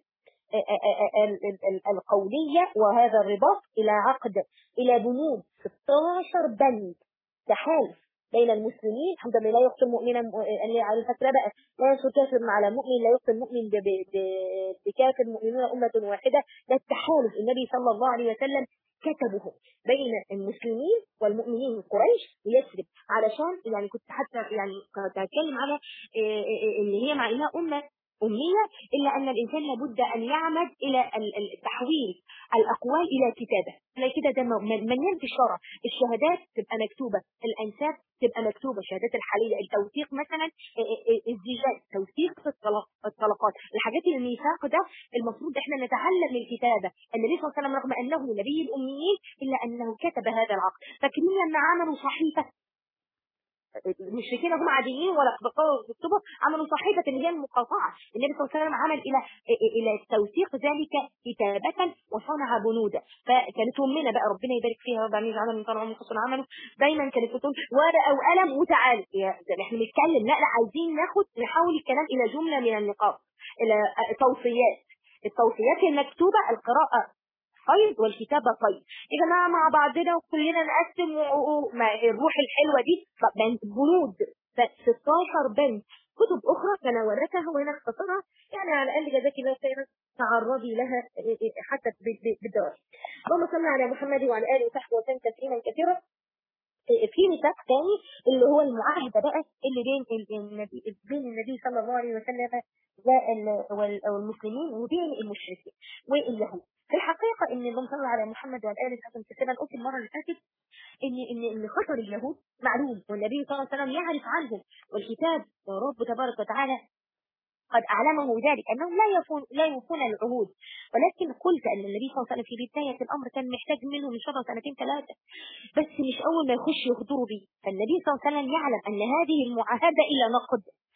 القولية وهذا الرباط إلى عقد إلى بنود 16 بند تحالف بين المسلمين الحمد لله لا يقتل مؤمنا اللي على الفترة بقى لا ينصر كافر على مؤمن لا يقتل مؤمن بكافر مؤمنون أمة واحدة ده التحالف النبي صلى الله عليه وسلم كتبه بين المسلمين والمؤمنين من قريش ويثرب علشان يعني كنت حتى يعني كنت هتكلم على ان هي مع انها امه أمية إلا أن الإنسان لابد أن يعمد إلى التحويل الأقوال إلى كتابة لا كده ده مليان في الشرع الشهادات تبقى مكتوبة الأنساب تبقى مكتوبة الشهادات الحالية التوثيق مثلا الزيجات توثيق في الطلقات الحاجات الميثاق ده المفروض احنا نتعلم الكتابة النبي صلى الله عليه وسلم رغم أنه نبي الأميين إلا أنه كتب هذا العقد فاكرين لما عملوا صحيفة المشركين هم عاديين ولا يكتبوا عملوا صحيفة اللي هي المقاطعة النبي صلى الله عليه وسلم عمل إلى إلى توثيق ذلك كتابة وصنع بنودا فكانت أمنا بقى ربنا يبارك فيها رب العالمين يجعلها من طرف من حسن عمله دايما كانت بتقول ورقة وقلم وتعالوا احنا بنتكلم لا لا عايزين ناخد نحول الكلام إلى جملة من النقاط إلى توصيات التوصيات المكتوبة القراءة طيب والكتابة طيب يا جماعة مع بعضنا وكلنا نقسم الروح الحلوة دي بنود 16 بنت كتب أخرى تناولتها وهنا اختصرها يعني على الأقل جزاك الله خيرا تعرضي لها حتى بالدراسة اللهم صل على محمد وعلى آله وصحبه وسلم تسليما كثيرا في ميثاق ثاني اللي هو المعاهدة بقى اللي بين النبي بين النبي صلى الله عليه وسلم والمسلمين وبين المشركين واليهود في الحقيقة ان اللهم صل على محمد وعلى اله وصحبه وسلم قلت المرة اللي فاتت ان ان ان خطر اليهود معلوم والنبي صلى الله عليه وسلم يعرف عنهم والكتاب رب تبارك وتعالى قد أعلمه ذلك أنهم لا يفون لا يوفون العهود ولكن قلت أن النبي صلى الله عليه وسلم في بداية الأمر كان محتاج منهم إن شاء الله سنتين ثلاثة بس مش أول ما يخش يغدروا به فالنبي صلى الله عليه وسلم يعلم أن هذه المعاهدة إلى نقد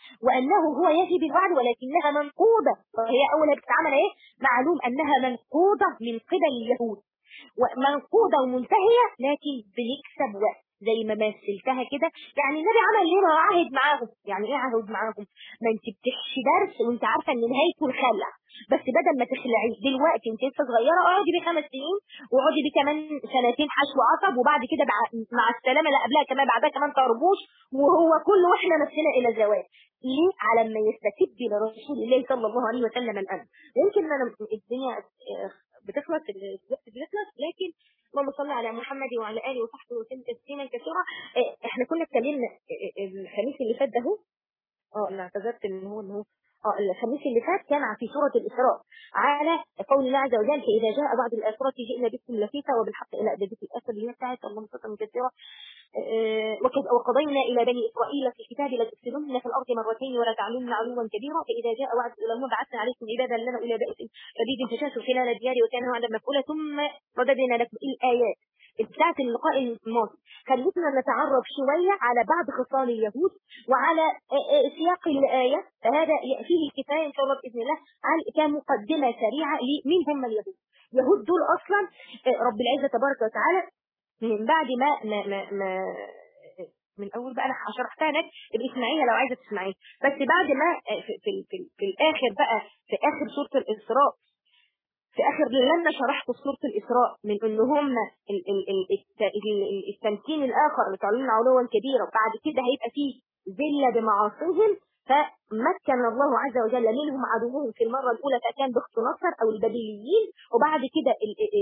وأنه هو يفي بالوعد ولكنها منقوضة وهي أول بتتعمل إيه معلوم أنها منقوضة من قبل اليهود ومنقوضة ومنتهية لكن بنكسب وقت زي ما مثلتها كده يعني النبي عمل ليه ما عهد معاهم يعني ايه عهد معاهم ما انت بتحشي درس وانت عارفه ان نهايته الخلع بس بدل ما تخلعيه دلوقتي انت لسه صغيره اقعدي بيه خمس سنين واقعدي بيه كمان سنتين حشو عصب وبعد كده مع السلامه لا قبلها كمان بعدها كمان طربوش وهو كله واحنا نفسنا الى الزواج ليه على ما يستتب لرسول الله صلى الله عليه وسلم الامر يمكن انا الدنيا بتخلص الوقت بيخلص لكن اللهم صل على محمد وعلى اله وصحبه وسلم تسليما كثيرا احنا كنا اتكلمنا الخميس اللي فات ده اه انا اعتذرت ان هو ان هو اه الخميس اللي فات كان في سورة الإسراء على قول الله عز وجل فإذا جاء بعض الآخرات جئنا بكم لفيفا وبالحق إلى أدبة الآخر اللي هي بتاعت اللهم صل كثيرا وقضينا إلى بني إسرائيل في الكتاب لتفسدن في الأرض مرتين ولا تعلمن علوا كبيرا فإذا جاء وعد الأمم بعثنا عليكم عبادا لنا إلى بئس شديد فشاسوا خلال الديار وكان وعدا مفعولا ثم رددنا لكم الآيات بتاعت اللقاء الماضي خلتنا نتعرف شوية على بعض خصال اليهود وعلى سياق الآية فهذا فيه الكفاية إن شاء الله بإذن الله كمقدمة سريعة لمين هم اليهود اليهود دول أصلا رب العزة تبارك وتعالى من بعد ما ما ما, ما من اول بقى انا شرحتها لك الاسماعيليه لو عايزه تسمعيها بس بعد ما في في, في, في الاخر بقى في اخر سوره الاسراء في اخر لما شرحت سوره الاسراء من ان هم التمكين الاخر لتعلن علوا كبيرا بعد كده هيبقى فيه ذله بمعاصيهم فمكن الله عز وجل منهم عدوهم في المره الاولى فكان بخت نصر او البابليين وبعد كده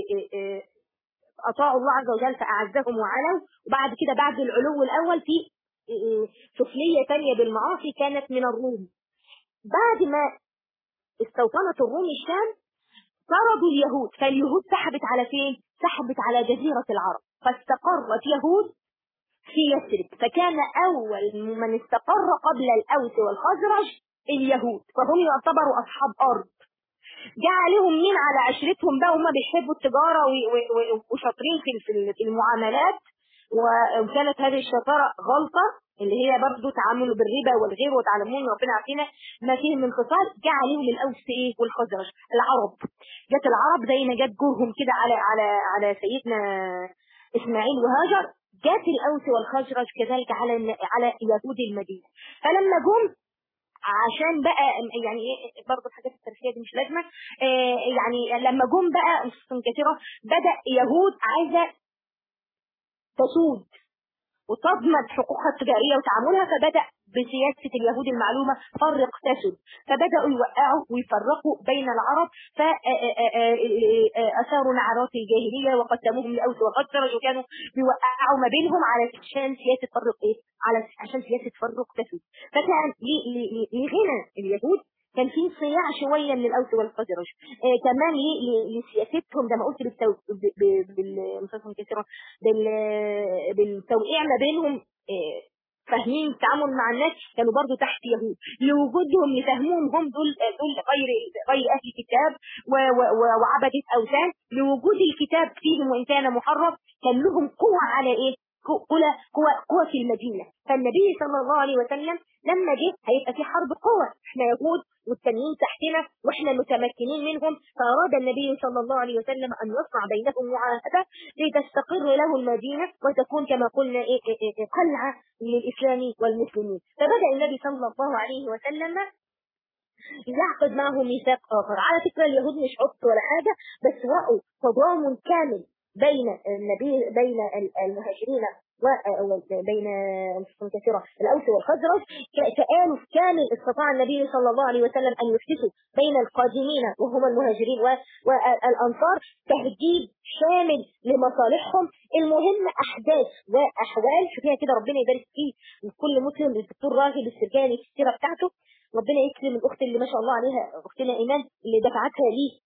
أطاعوا الله عز وجل فأعزهم وعلوا وبعد كده بعد العلو الأول في سفلية تانية بالمعاصي كانت من الروم بعد ما استوطنت الروم الشام طردوا اليهود فاليهود سحبت على فين؟ سحبت على جزيرة العرب فاستقرت يهود في يثرب فكان أول من استقر قبل الأوس والخزرج اليهود فهم يعتبروا أصحاب أرض جاء عليهم مين على عشرتهم بقى هم بيحبوا التجارة وشاطرين في المعاملات وكانت هذه الشطارة غلطة اللي هي برضه تعامل بالربا والغير وتعلمون ربنا عارفين ما فيه من خصال جاء عليهم الاوس ايه والخزرج العرب جت العرب زي ما جت جورهم كده على على على سيدنا اسماعيل وهاجر جت الاوس والخزرج كذلك على على يهود المدينه فلما جم عشان بقى يعني برضه الحاجات التاريخيه دي مش لازمه يعني لما جم بقى كثيره بدا يهود عايزه تسود وتضمن حقوقها التجاريه وتعاملها فبدا بسياسه اليهود المعلومه فرق تسد فبداوا يوقعوا ويفرقوا بين العرب فاثاروا نعرات الجاهليه وقسموهم لاوس وخزرج وكانوا بيوقعوا ما بينهم علشان سياسه فرق ايه؟ على عشان سياسه فرق تسد فكان لغنى اليهود كان في صياع شويه من الاوس والخزرج آه كمان لسياستهم زي ما قلت بالتو... بال كثيرا بال... بالتوقيع ما بينهم آه فاهمين التعامل مع الناس كانوا برضو تحت يهود لوجودهم لفهمهم هم دول دول غير غير اهل الكتاب و... و... وعبده اوثان لوجود الكتاب فيهم وان كان محرف كان لهم قوه على ايه؟ قوة قوة قوة في المدينة فالنبي صلى الله عليه وسلم لما جه هيبقى في حرب قوة احنا يهود والتانيين تحتنا واحنا متمكنين منهم فأراد النبي صلى الله عليه وسلم أن يصنع بينهم معاهدة لتستقر له المدينة وتكون كما قلنا إيه إيه إيه قلعة للإسلام والمسلمين فبدأ النبي صلى الله عليه وسلم يعقد معه ميثاق آخر على فكرة اليهود مش عبط ولا حاجة بس رأوا تضامن كامل بين النبي بين المهاجرين وبين كثيرة الأوس والخزرج تآلف كامل استطاع النبي صلى الله عليه وسلم أن يفتسوا بين القادمين وهم المهاجرين والأنصار تهديد شامل لمصالحهم المهم أحداث وأحوال شوفيها كده ربنا يبارك فيه كل مسلم الدكتور راغب السرجاني في السيرة بتاعته ربنا يكرم الأخت اللي ما شاء الله عليها أختنا إيمان اللي دفعتها لي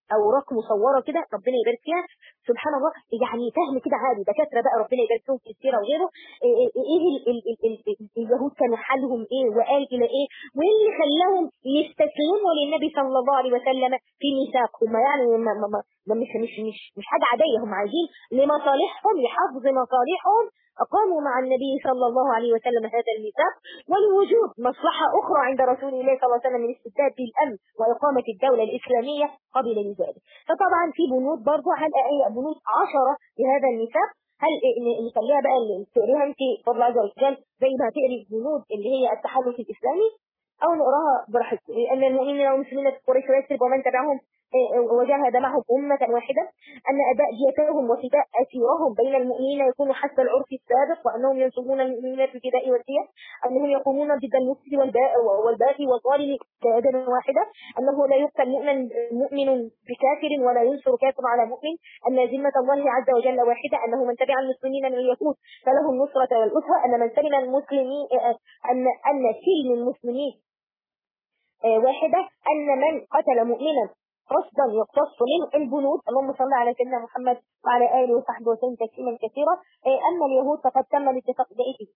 اوراق مصوره كده ربنا يبارك فيها سبحان الله يعني فهم كده عادي دكاتره بقى ربنا يبارك فيهم في السيره وغيره ايه إيه- ايه ال- ال- ال- ال- ال- اليهود كانوا حالهم ايه وقال الى ايه وايه اللي خلاهم يستسلموا للنبي صلى الله عليه وسلم في ميثاق هم يعني ما ما ما ما مش مش مش مش حاجه عاديه هم عايزين لمصالحهم لحفظ مصالحهم أقاموا مع النبي صلى الله عليه وسلم هذا الميثاق ولوجود مصلحة أخرى عند رسول الله صلى الله عليه وسلم من استبداد الأمن وإقامة الدولة الإسلامية قبل لذلك فطبعا في بنود برضه هل هي بنود عشرة لهذا الميثاق هل ن- نخليها بقى اللي تقريها انت فضل عز وجل زي ما هتقري البنود اللي هي التحالف الإسلامي أو نقراها براحتكم أن المؤمنين والمسلمين في قريش ويسرب ومن تبعهم آه، وجاهد معهم أمة واحدة أن أداء جيتهم وفداء أسيرهم بين المؤمنين يكون حسب العرف السابق وأنهم ينصرون المؤمنين في الفداء والدية أنهم يقومون ضد المفسد والباء والباقي والظالم كيدا واحدة أنه لا يقتل مؤمن مؤمن بكافر ولا ينصر كافر على مؤمن أن ذمة الله عز وجل واحدة أنه من تبع المسلمين من اليهود فله النصرة والأسوة أن من سلم المسلمين آه، أن أن سلم المسلمين آه، واحدة أن من قتل مؤمنا قصدا يقتص منه البنود اللهم صل على سيدنا محمد وعلى آله وصحبه وسلم تسليما كثيرا آه، أما اليهود فقد تم الاتفاق بإيه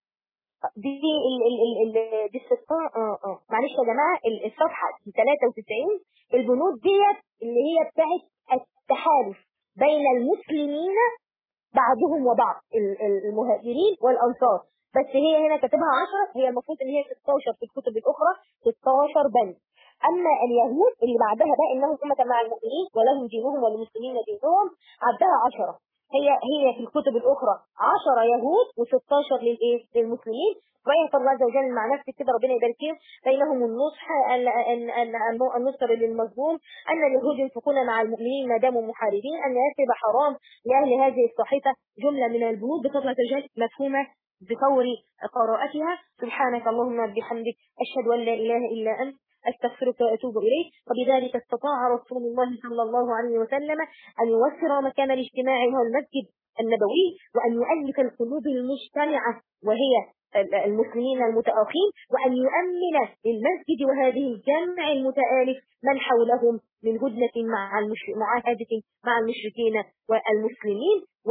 دي ال ال ال ال دي الصفحة اه اه معلش يا جماعة ال- الصفحة 93 البنود ديت اللي هي بتاعت التحالف بين المسلمين بعضهم وبعض ال- ال- المهاجرين والأنصار بس هي هنا كاتبها 10 هي المفروض ان هي 16 في الكتب الأخرى 16 بند أما اليهود اللي بعدها بقى إنهم أمة مع المؤمنين ولهم دينهم وللمسلمين دينهم عدها 10 هي هي في الكتب الأخرى 10 يهود و16 للإيه؟ للمسلمين رأيك الله عز وجل مع نفسك كده ربنا يبارك فيهم بينهم النصح أن أن أن أن النصر للمظلوم أن اليهود ينفقون مع المؤمنين ما داموا محاربين أن يثب حرام لأهل هذه الصحيفة جملة من البنود بفضل الله عز وجل مفهومة بفور قراءتها سبحانك اللهم بحمدك أشهد أن لا إله إلا أنت أستغفرك وأتوب إليك وبذلك استطاع رسول الله صلى الله عليه وسلم أن يوفر مكان الاجتماع وهو المسجد النبوي وأن يؤلف القلوب المجتمعة وهي المسلمين المتآخين وأن يؤمن للمسجد وهذه الجمع المتآلف من حولهم من هدنة مع المش... معاهدة مع المشركين والمسلمين و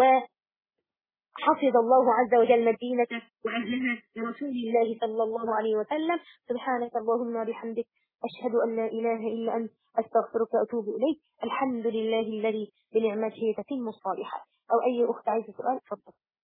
حفظ الله عز وجل مدينة وأهلها لرسول الله صلى الله عليه وسلم سبحانك اللهم وبحمدك أشهد أن لا إله إلا أنت أستغفرك وأتوب إليك الحمد لله الذي بنعمته تتم الصالحات أو أي أخت عايزة سؤال تفضل